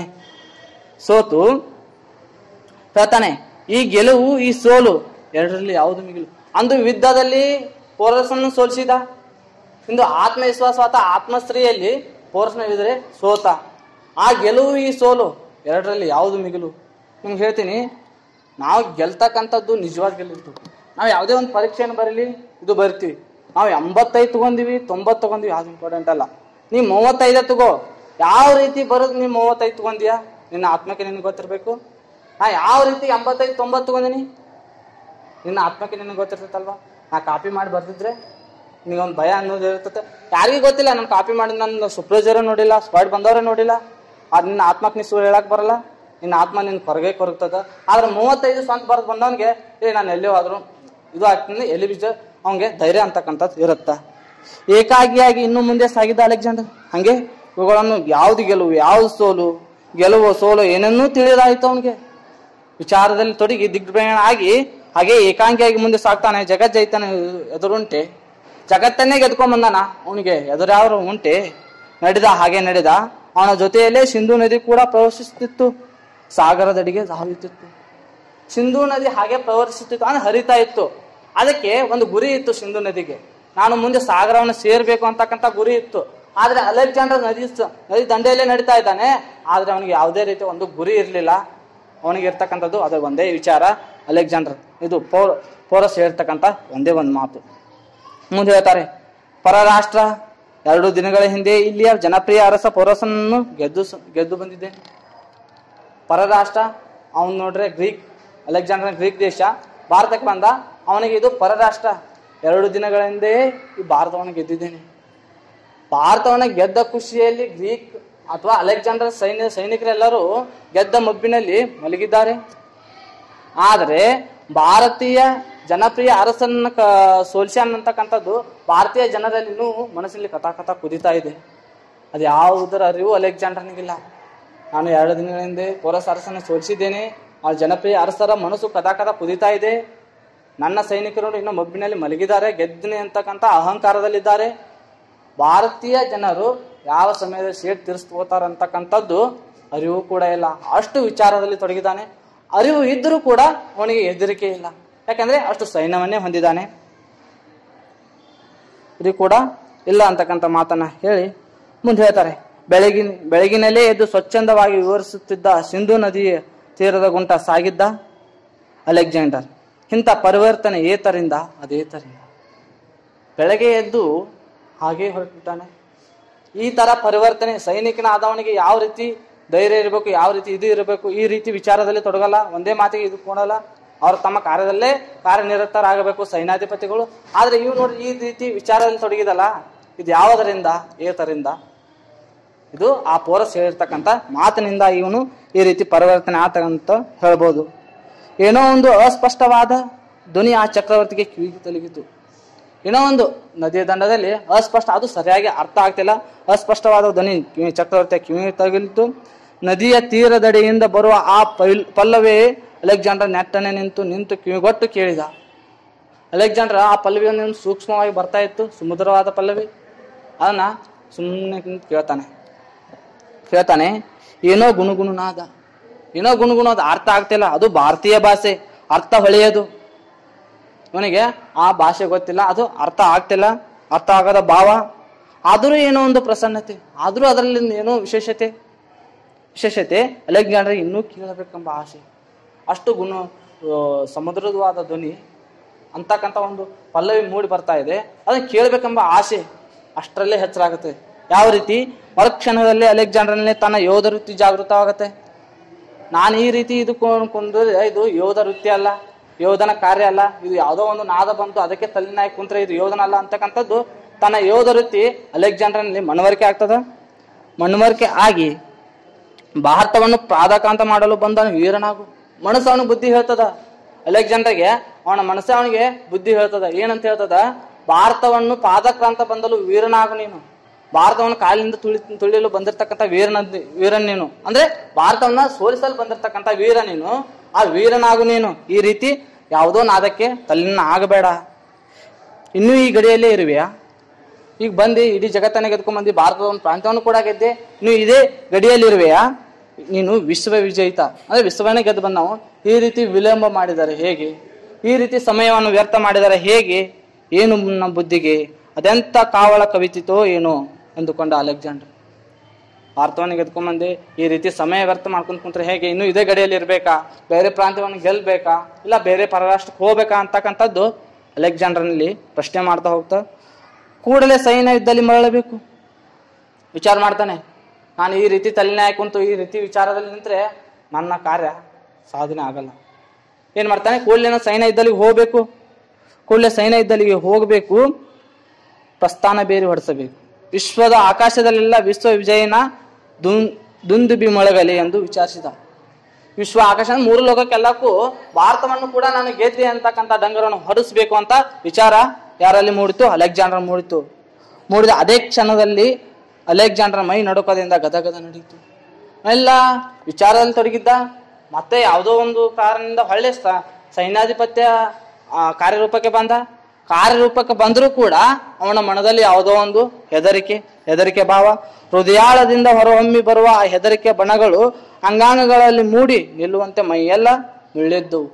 ಸೋತು ಹೇಳ್ತಾನೆ ಈ ಗೆಲುವು ಈ ಸೋಲು ಎರಡರಲ್ಲಿ ಯಾವುದು ಮಿಗಿಲು ಅಂದು ಯುದ್ಧದಲ್ಲಿ ಪೋರಸನ್ನು ಸೋಲಿಸಿದ ಇಂದು ಆತ್ಮವಿಶ್ವಾಸ ಅಥವಾ ಆತ್ಮಶ್ರೀಯಲ್ಲಿ ಪೋರಸನ ಎದುರೆ ಸೋತ ಆ ಗೆಲುವು ಈ ಸೋಲು ಎರಡರಲ್ಲಿ ಯಾವುದು ಮಿಗಿಲು ನಿಮ್ಗೆ ಹೇಳ್ತೀನಿ ನಾವು ಗೆಲ್ತಕ್ಕಂಥದ್ದು ನಿಜವಾದ ಗೆಲ್ಲಿತ್ತು ನಾವು ಯಾವುದೇ ಒಂದು ಪರೀಕ್ಷೆಯನ್ನು ಬರೀಲಿ ಇದು ಬರ್ತೀವಿ ನಾವು ಎಂಬತ್ತೈದು ತಗೊಂಡಿವಿ ತೊಂಬತ್ತು ತಗೊಂಡಿವಿ ಅದು ಇಂಪಾರ್ಟೆಂಟ್ ಅಲ್ಲ ನೀ ಮೂವತ್ತೈದು ತಗೋ ಯಾವ ರೀತಿ ಬರೋದು ನೀ ಮೂವತ್ತೈದು ತಗೊಂಡಿಯಾ ನಿನ್ನ ಆತ್ಮಕ್ಕೆ ನಿನಗೆ ಗೊತ್ತಿರಬೇಕು ನಾ ಯಾವ ರೀತಿ ಎಂಬತ್ತೈದು ತೊಂಬತ್ತು ತಗೊಂಡಿನಿ ನಿನ್ನ ಆತ್ಮಕ್ಕೆ ನಿನಗೆ ಗೊತ್ತಿರ್ತೈತಲ್ವಾ ನಾ ಕಾಪಿ ಮಾಡಿ ಬರ್ದಿದ್ರೆ ನಿಗೊಂದು ಭಯ ಅನ್ನೋದು ಇರ್ತದೆ ಯಾರಿಗೂ ಗೊತ್ತಿಲ್ಲ ನಾನು ಕಾಪಿ ಮಾಡಿ ನನ್ನ ಸುಪ್ರೈಸರ ನೋಡಿಲ್ಲ ಸ್ಪಾಟ್ ಬಂದವರೇ ನೋಡಿಲ್ಲ ಅದು ನಿನ್ನ ಆತ್ಮಕ್ಕೆ ನೀ ಸುಳ್ಳು ಹೇಳಕ್ ಬರಲ್ಲ ನಿನ್ನ ಆತ್ಮ ನಿನ್ನ ಕೊರಗೆ ಕೊರಗ್ತದ ಆದ್ರೆ ಮೂವತ್ತೈದು ಸ್ವಂತ ಬರ್ದು ಬಂದವನಿಗೆ ಏ ನಾನು ಎಲ್ಲಿ ಹೋದ್ರು ಇದು ಆಗ್ತೀನಿ ಎಲ್ಲಿ ಬೀಜ ಅವನಿಗೆ ಧೈರ್ಯ ಅಂತಕ್ಕಂಥದ್ದು ಇರುತ್ತ ಏಕಾಗಿಯಾಗಿ ಇನ್ನು ಮುಂದೆ ಸಾಗಿದ್ದ ಅಲೆಕ್ಸಾಂಡರ್ ಹಂಗೆ ಇವುಗಳನ್ನು ಯಾವ್ದು ಗೆಲುವು ಯಾವ್ದು ಸೋಲು ಗೆಲುವು ಸೋಲು ಏನನ್ನೂ ತಿಳಿದಾಯ್ತು ಅವನಿಗೆ ವಿಚಾರದಲ್ಲಿ ತೊಡಗಿ ದಿಗ್ಭ್ರಮಣ ಆಗಿ ಹಾಗೆ ಏಕಾಂಗಿಯಾಗಿ ಮುಂದೆ ಸಾಗ್ತಾನೆ ಜಗಜ್ಜೈತನ ಎದುರುಂಟೆ ಜಗತ್ತನ್ನೇ ಗೆದ್ಕೊಂಡ್ ಬಂದಾನ ಅವನಿಗೆ ಎದುರ್ಯಾವ್ರು ಉಂಟೆ ನಡೆದ ಹಾಗೆ ನಡೆದ ಅವನ ಜೊತೆಯಲ್ಲೇ ಸಿಂಧು ನದಿ ಕೂಡ ಪ್ರವೇಶಿಸುತ್ತಿತ್ತು ಸಾಗರದಡಿಗೆ ಧಾವಿಯುತ್ತಿತ್ತು ಸಿಂಧೂ ನದಿ ಹಾಗೆ ಪ್ರವರ್ತಿಸುತ್ತಿತ್ತು ಅಂದ್ರೆ ಹರಿತಾ ಇತ್ತು ಅದಕ್ಕೆ ಒಂದು ಗುರಿ ಇತ್ತು ಸಿಂಧೂ ನದಿಗೆ ನಾನು ಮುಂದೆ ಸಾಗರವನ್ನು ಸೇರ್ಬೇಕು ಅಂತಕ್ಕಂಥ ಗುರಿ ಇತ್ತು ಆದ್ರೆ ಅಲೆಕ್ಸಾಂಡರ್ ನದಿ ಸ- ನದಿ ದಂಡೆಯಲ್ಲೇ ನಡೀತಾ ಇದ್ದಾನೆ ಆದ್ರೆ ಅವನಿಗೆ ಯಾವುದೇ ರೀತಿ ಒಂದು ಗುರಿ ಇರಲಿಲ್ಲ ಅವನಿಗೆ ಇರ್ತಕ್ಕಂಥದ್ದು ಅದು ಒಂದೇ ವಿಚಾರ ಅಲೆಕ್ಸಾಂಡರ್ ಇದು ಪೌರ್ ಪೌರಸ್ ಹೇಳ್ತಕ್ಕಂಥ ಒಂದೇ ಒಂದು ಮಾತು ಮುಂದೆ ಹೇಳ್ತಾರೆ ಪರರಾಷ್ಟ್ರ ಎರಡು ದಿನಗಳ ಹಿಂದೆ ಇಲ್ಲಿಯ ಜನಪ್ರಿಯ ಅರಸ ಪೌರಸನನ್ನು ಗೆದ್ದು ಸ- ಗೆದ್ದು ಬಂದಿದ್ದೇನೆ ಪರರಾಷ್ಟ್ರ ಅವನು ನೋಡ್ರೆ ಗ್ರೀಕ್ ಅಲೆಕ್ಸಾಂಡರ್ ಗ್ರೀಕ್ ದೇಶ ಭಾರತಕ್ಕೆ ಬಂದ ಅವನಿಗೆ ಇದು ಪರರಾಷ್ಟ್ರ ಎರಡು ದಿನಗಳ ಹಿಂದೆ ಈ ಭಾರತವನ್ನು ಗೆದ್ದಿದ್ದೇನೆ ಭಾರತವನ್ನು ಗೆದ್ದ ಖುಷಿಯಲ್ಲಿ ಗ್ರೀಕ್ ಅಥವಾ ಅಲೆಕ್ಸಾಂಡರ್ ಸೈನ್ಯ ಸೈನಿಕರೆಲ್ಲರೂ ಗೆದ್ದ ಮಬ್ಬಿನಲ್ಲಿ ಮಲಗಿದ್ದಾರೆ ಆದರೆ ಭಾರತೀಯ ಜನಪ್ರಿಯ ಅರಸನ್ನ ಕ ಸೋಲ್ಸ್ಯಾನ್ ಅಂತಕ್ಕಂಥದ್ದು ಭಾರತೀಯ ಜನರಲ್ಲಿ ಇನ್ನೂ ಮನಸ್ಸಲ್ಲಿ ಕಥಾ ಕಥಾ ಕುದಿತಾ ಇದೆ ಅದು ಯಾವುದರ ಅರಿವು ಅಲೆಕ್ಸಾಂಡರ್ನಿಗಿಲ್ಲ ನಾನು ಎರಡು ದಿನಗಳ ಹಿಂದೆ ಪೋರಸ್ ಅರಸನ್ನು ಸೋಲಿಸಿದ್ದೇನೆ ಆ ಜನಪ್ರಿಯ ಅರಸರ ಮನಸ್ಸು ಕದಾ ಕದಾ ಕುದಿತಾ ಇದೆ ನನ್ನ ಸೈನಿಕರು ಇನ್ನು ಮಬ್ಬಿನಲ್ಲಿ ಮಲಗಿದ್ದಾರೆ ಗೆದ್ದಿನಿ ಅಂತಕ್ಕಂಥ ಅಹಂಕಾರದಲ್ಲಿದ್ದಾರೆ ಭಾರತೀಯ ಜನರು ಯಾವ ಸಮಯದಲ್ಲಿ ಸೇಟ್ ತೀರಿಸ್ಕೋತಾರ ಅಂತಕ್ಕಂಥದ್ದು ಅರಿವು ಕೂಡ ಇಲ್ಲ ಅಷ್ಟು ವಿಚಾರದಲ್ಲಿ ತೊಡಗಿದ್ದಾನೆ ಅರಿವು ಇದ್ದರೂ ಕೂಡ ಅವನಿಗೆ ಹೆದರಿಕೆ ಇಲ್ಲ ಯಾಕಂದ್ರೆ ಅಷ್ಟು ಸೈನ್ಯವನ್ನೇ ಹೊಂದಿದ್ದಾನೆ ಇದು ಕೂಡ ಇಲ್ಲ ಅಂತಕ್ಕಂಥ ಮಾತನ್ನ ಹೇಳಿ ಮುಂದೆ ಹೇಳ್ತಾರೆ ಬೆಳಗಿನ ಬೆಳಗಿನಲ್ಲೇ ಎದ್ದು ಸ್ವಚ್ಛಂದವಾಗಿ ವಿವರಿಸುತ್ತಿದ್ದ ಸಿಂಧು ನದಿಯ ತೀರದ ಗುಂಟ ಸಾಗಿದ್ದ ಅಲೆಕ್ಸಾಂಡರ್ ಇಂಥ ಪರಿವರ್ತನೆ ಏತರಿಂದ ಅದೇತರಿಂದ ಬೆಳಗ್ಗೆ ಎದ್ದು ಹಾಗೆ ಹೊರಟಿದ್ದಾನೆ ಈ ತರ ಪರಿವರ್ತನೆ ಸೈನಿಕನ ಆದವನಿಗೆ ಯಾವ ರೀತಿ ಧೈರ್ಯ ಇರಬೇಕು ಯಾವ ರೀತಿ ಇದು ಇರಬೇಕು ಈ ರೀತಿ ವಿಚಾರದಲ್ಲಿ ತೊಡಗಲ್ಲ ಒಂದೇ ಮಾತಿಗೆ ಇದು ಕೊಡಲ್ಲ ಅವರು ತಮ್ಮ ಕಾರ್ಯದಲ್ಲೇ ಕಾರ್ಯನಿರತರಾಗಬೇಕು ಸೈನ್ಯಾಧಿಪತಿಗಳು ಆದ್ರೆ ಇವ್ ನೋಡಿ ಈ ರೀತಿ ವಿಚಾರದಲ್ಲಿ ತೊಡಗಿದಲ್ಲ ಇದು ಯಾವುದರಿಂದ ಏತರಿಂದ ಇದು ಆ ಪೋರಸ್ ಹೇಳಿರ್ತಕ್ಕಂಥ ಮಾತಿನಿಂದ ಇವನು ಈ ರೀತಿ ಪರಿವರ್ತನೆ ಆತಂತ ಹೇಳ್ಬೋದು ಏನೋ ಒಂದು ಅಸ್ಪಷ್ಟವಾದ ಧ್ವನಿ ಆ ಚಕ್ರವರ್ತಿಗೆ ಕಿವಿಗೆ ತಲುಗಿತು ಏನೋ ಒಂದು ನದಿಯ ದಂಡದಲ್ಲಿ ಅಸ್ಪಷ್ಟ ಅದು ಸರಿಯಾಗಿ ಅರ್ಥ ಆಗ್ತಿಲ್ಲ ಅಸ್ಪಷ್ಟವಾದ ಧ್ವನಿ ಕಿವಿ ಚಕ್ರವರ್ತಿಯ ಕಿವಿಗೆ ತಗುಲಿತು ನದಿಯ ತೀರದಡಿಯಿಂದ ಬರುವ ಆ ಪೈಲ್ ಪಲ್ಲವೇ ಅಲೆಕ್ಸಾಂಡರ್ ನೆಟ್ಟನೆ ನಿಂತು ನಿಂತು ಕಿವಿಗೊಟ್ಟು ಕೇಳಿದ ಅಲೆಕ್ಸಾಂಡರ್ ಆ ಪಲ್ಲವಿಯನ್ನು ಸೂಕ್ಷ್ಮವಾಗಿ ಬರ್ತಾ ಇತ್ತು ಸುಮಧುರವಾದ ಪಲ್ಲವಿ ಅದನ್ನ ಸುಮ್ಮನೆ ನಿಂತು ಕೇಳ್ತಾನೆ ಕೇಳ್ತಾನೆ ಏನೋ ಗುಣಗುಣನಾದ ಏನೋ ಗುಣಗುಣದ ಅರ್ಥ ಆಗ್ತಿಲ್ಲ ಅದು ಭಾರತೀಯ ಭಾಷೆ ಅರ್ಥ ಹೊಳೆಯೋದು ಇವನಿಗೆ ಆ ಭಾಷೆ ಗೊತ್ತಿಲ್ಲ ಅದು ಅರ್ಥ ಆಗ್ತಿಲ್ಲ ಅರ್ಥ ಆಗದ ಭಾವ ಆದರೂ ಏನೋ ಒಂದು ಪ್ರಸನ್ನತೆ ಆದರೂ ಅದರಲ್ಲಿ ಏನೋ ವಿಶೇಷತೆ ವಿಶೇಷತೆ ಅಲೆಕ್ಸಾಂಡರ್ ಇನ್ನೂ ಕೇಳಬೇಕೆಂಬ ಆಸೆ ಅಷ್ಟು ಗುಣ ಆ, ಸಮುದ್ರವಾದ ಧ್ವನಿ ಅಂತಕ್ಕಂಥ ಒಂದು ಪಲ್ಲವಿ ಮೂಡಿ ಬರ್ತಾ ಇದೆ ಅದನ್ನ ಕೇಳಬೇಕೆಂಬ ಆಸೆ ಅಷ್ಟರಲ್ಲೇ ಹೆಚ್ಚರಾಗುತ್ತೆ ಯಾವ ರೀತಿ ಮರುಕ್ಷಣದಲ್ಲಿ ಅಲೆಕ್ಸಾಂಡರ್ನಲ್ಲಿ ತನ್ನ ಯೋಧ ವೃತ್ತಿ ಜಾಗೃತವಾಗುತ್ತೆ ನಾನು ಈ ರೀತಿ ಇದು ಕೊಂಡ್ರೆ ಇದು ಯೋಧ ವೃತ್ತಿ ಅಲ್ಲ ಯೋಧನ ಕಾರ್ಯ ಅಲ್ಲ ಇದು ಯಾವುದೋ ಒಂದು ನಾದ ಬಂತು ಅದಕ್ಕೆ ತಲೆನಾಯಿ ಕುಂತ್ರೆ ಇದು ಯೋಧನ ಅಲ್ಲ ಅಂತಕ್ಕಂಥದ್ದು ತನ್ನ ಯೋಧ ವೃತ್ತಿ ಅಲೆಕ್ಸಾಂಡರ್ನಲ್ಲಿ ಮನವರಿಕೆ ಆಗ್ತದ ಮನವರಿಕೆ ಆಗಿ ಭಾರತವನ್ನು ಪ್ರಾಧಾಕಾಂತ ಮಾಡಲು ಬಂದನು ವೀರನಾಗು ಮನಸ್ಸು ಅವನಿಗೆ ಬುದ್ಧಿ ಹೇಳ್ತದ ಅಲೆಕ್ಸಾಂಡರ್ಗೆ ಅವನ ಮನಸ್ಸೇ ಅವನಿಗೆ ಬುದ್ಧಿ ಹೇಳ್ತದ ಏನಂತ ಹೇಳ್ತದ ಭಾರತವನ್ನು ಪಾದಕ್ರಾಂತ ಬಂದಲು ವೀರನಾಗು ನೀನು ಭಾರತವನ್ನು ಕಾಲಿನಿಂದ ತುಳಿ ತುಳಿಯಲು ಬಂದಿರತಕ್ಕಂಥ ವೀರನ ವೀರನ್ ನೀನು ಅಂದ್ರೆ ಭಾರತವನ್ನ ಸೋಲಿಸಲು ಬಂದಿರತಕ್ಕಂಥ ವೀರ ನೀನು ಆ ವೀರನಾಗು ನೀನು ಈ ರೀತಿ ಯಾವುದೋ ನಾದಕ್ಕೆ ತಲ್ಲಿನ ಆಗಬೇಡ ಇನ್ನೂ ಈ ಗಡಿಯಲ್ಲೇ ಇರುವೆಯಾ ಈಗ ಬಂದು ಇಡೀ ಜಗತ್ತನ್ನ ಗೆದ್ಕೊಂಡ್ ಬಂದು ಭಾರತದ ಒಂದು ಪ್ರಾಂತ್ಯವನ್ನು ಕೂಡ ಗೆದ್ದೆ ನೀವು ಇದೇ ಗಡಿಯಲ್ಲಿರುವೆಯಾ ನೀನು ವಿಶ್ವ ವಿಜಯಿತ ಅಂದ್ರೆ ವಿಶ್ವವನ್ನೇ ಗೆದ್ದು ಬಂದ ನಾವು ಈ ರೀತಿ ವಿಳಂಬ ಮಾಡಿದ್ದಾರೆ ಹೇಗೆ ಈ ರೀತಿ ಸಮಯವನ್ನು ವ್ಯರ್ಥ ಮಾಡಿದ್ದಾರೆ ಹೇಗೆ ಏನು ನಮ್ಮ ಬುದ್ಧಿಗೆ ಅದೆಂತ ಕಾವಳ ಕವಿತಿತೋ ಏನು ಎಂದುಕೊಂಡ ಅಲೆಕ್ಸಾಂಡರ್ ಭಾರತವನ್ನು ಗೆದ್ಕೊಂಬಂದು ಈ ರೀತಿ ಸಮಯ ವ್ಯರ್ಥ ಮಾಡ್ಕೊಂಡ್ ಕುಂತ್ರೆ ಹೇಗೆ ಇನ್ನು ಇದೇ ಗಡಿಯಲ್ಲಿ ಇರ್ಬೇಕಾ ಬೇರೆ ಪ್ರಾಂತ್ಯವನ್ನು ಗೆಲ್ಬೇಕಾ ಇಲ್ಲ ಬೇರೆ ಪರರಾಷ್ಟ್ರಕ್ಕೆ ಹೋಗ್ಬೇಕಾ ಅಂತಕ್ಕಂಥದ್ದು ಅಲೆಕ್ಸಾಂಡರ್ನಲ್ಲಿ ಪ್ರಶ್ನೆ ಮಾಡ್ತಾ ಹೋಗ್ತಾ ಕೂಡಲೇ ಸೈನ್ಯ ಯುದ್ಧದಲ್ಲಿ ಮರಳಬೇಕು ವಿಚಾರ ಮಾಡ್ತಾನೆ ನಾನು ಈ ರೀತಿ ತಲೆನೇ ಕುಂತು ಈ ರೀತಿ ವಿಚಾರದಲ್ಲಿ ನಿಂತ್ರೆ ನನ್ನ ಕಾರ್ಯ ಸಾಧನೆ ಆಗಲ್ಲ ಏನ್ ಮಾಡ್ತಾನೆ ಕೂಡಲೇ ನಾನು ಸೈನ್ಯ ಯುದ್ಧಲಿಗೆ ಹೋಗ್ಬೇಕು ಕೂಡಲೇ ಸೈನ್ಯ ಯುದ್ಧಲಿಗೆ ಹೋಗಬೇಕು ಪ್ರಸ್ಥಾನ ಬೇರೆ ಹೊಡೆಸಬೇಕು ವಿಶ್ವದ ಆಕಾಶದಲ್ಲೆಲ್ಲ ವಿಶ್ವ ವಿಜಯನ ದುನ್ ದುಂದುಬಿ ಮೊಳಗಲಿ ಎಂದು ವಿಚಾರಿಸಿದ ವಿಶ್ವ ಆಕಾಶ ಅಂದ್ರೆ ಮೂರು ಲೋಕಕ್ಕೆಲ್ಲಕ್ಕೂ ಭಾರತವನ್ನು ಕೂಡ ನಾನು ಗೆದ್ದೆ ಅಂತಕ್ಕಂಥ ಡಂಗರನ್ನು ಹೊರಿಸ್ಬೇಕು ಅಂತ ವಿಚಾರ ಯಾರಲ್ಲಿ ಮೂಡಿತು ಅಲೆಕ್ಸಾಂಡರ್ ಮೂಡಿತು ಮೂಡಿದ ಅದೇ ಕ್ಷಣದಲ್ಲಿ ಅಲೆಕ್ಸಾಂಡರ್ ಮೈ ನಡುಕದಿಂದ ಗದಗದ ನಡೀತು ಎಲ್ಲ ವಿಚಾರದಲ್ಲಿ ತೊಡಗಿದ್ದ ಮತ್ತೆ ಯಾವುದೋ ಒಂದು ಕಾರಣದಿಂದ ಹೊಳ್ಳೆ ಸ- ಸೈನ್ಯಾಧಿಪತ್ಯ ಆ, ಕಾರ್ಯರೂಪಕ್ಕೆ ಬಂದ ಕಾರ್ಯರೂಪಕ್ಕೆ ಬಂದರೂ ಕೂಡ ಅವನ ಮನದಲ್ಲಿ ಯಾವುದೋ ಒಂದು ಹೆದರಿಕೆ ಹೆದರಿಕೆ ಭಾವ ಹೃದಯಾಳದಿಂದ ಹೊರಹೊಮ್ಮಿ ಬರುವ ಆ ಹೆದರಿಕೆ ಬಣಗಳು ಅಂಗಾಂಗಗಳಲ್ಲಿ ಮೂಡಿ ನಿಲ್ಲುವಂತೆ ಮೈಯೆಲ್ಲ ಮುಳ್ಳಿದ್ದವು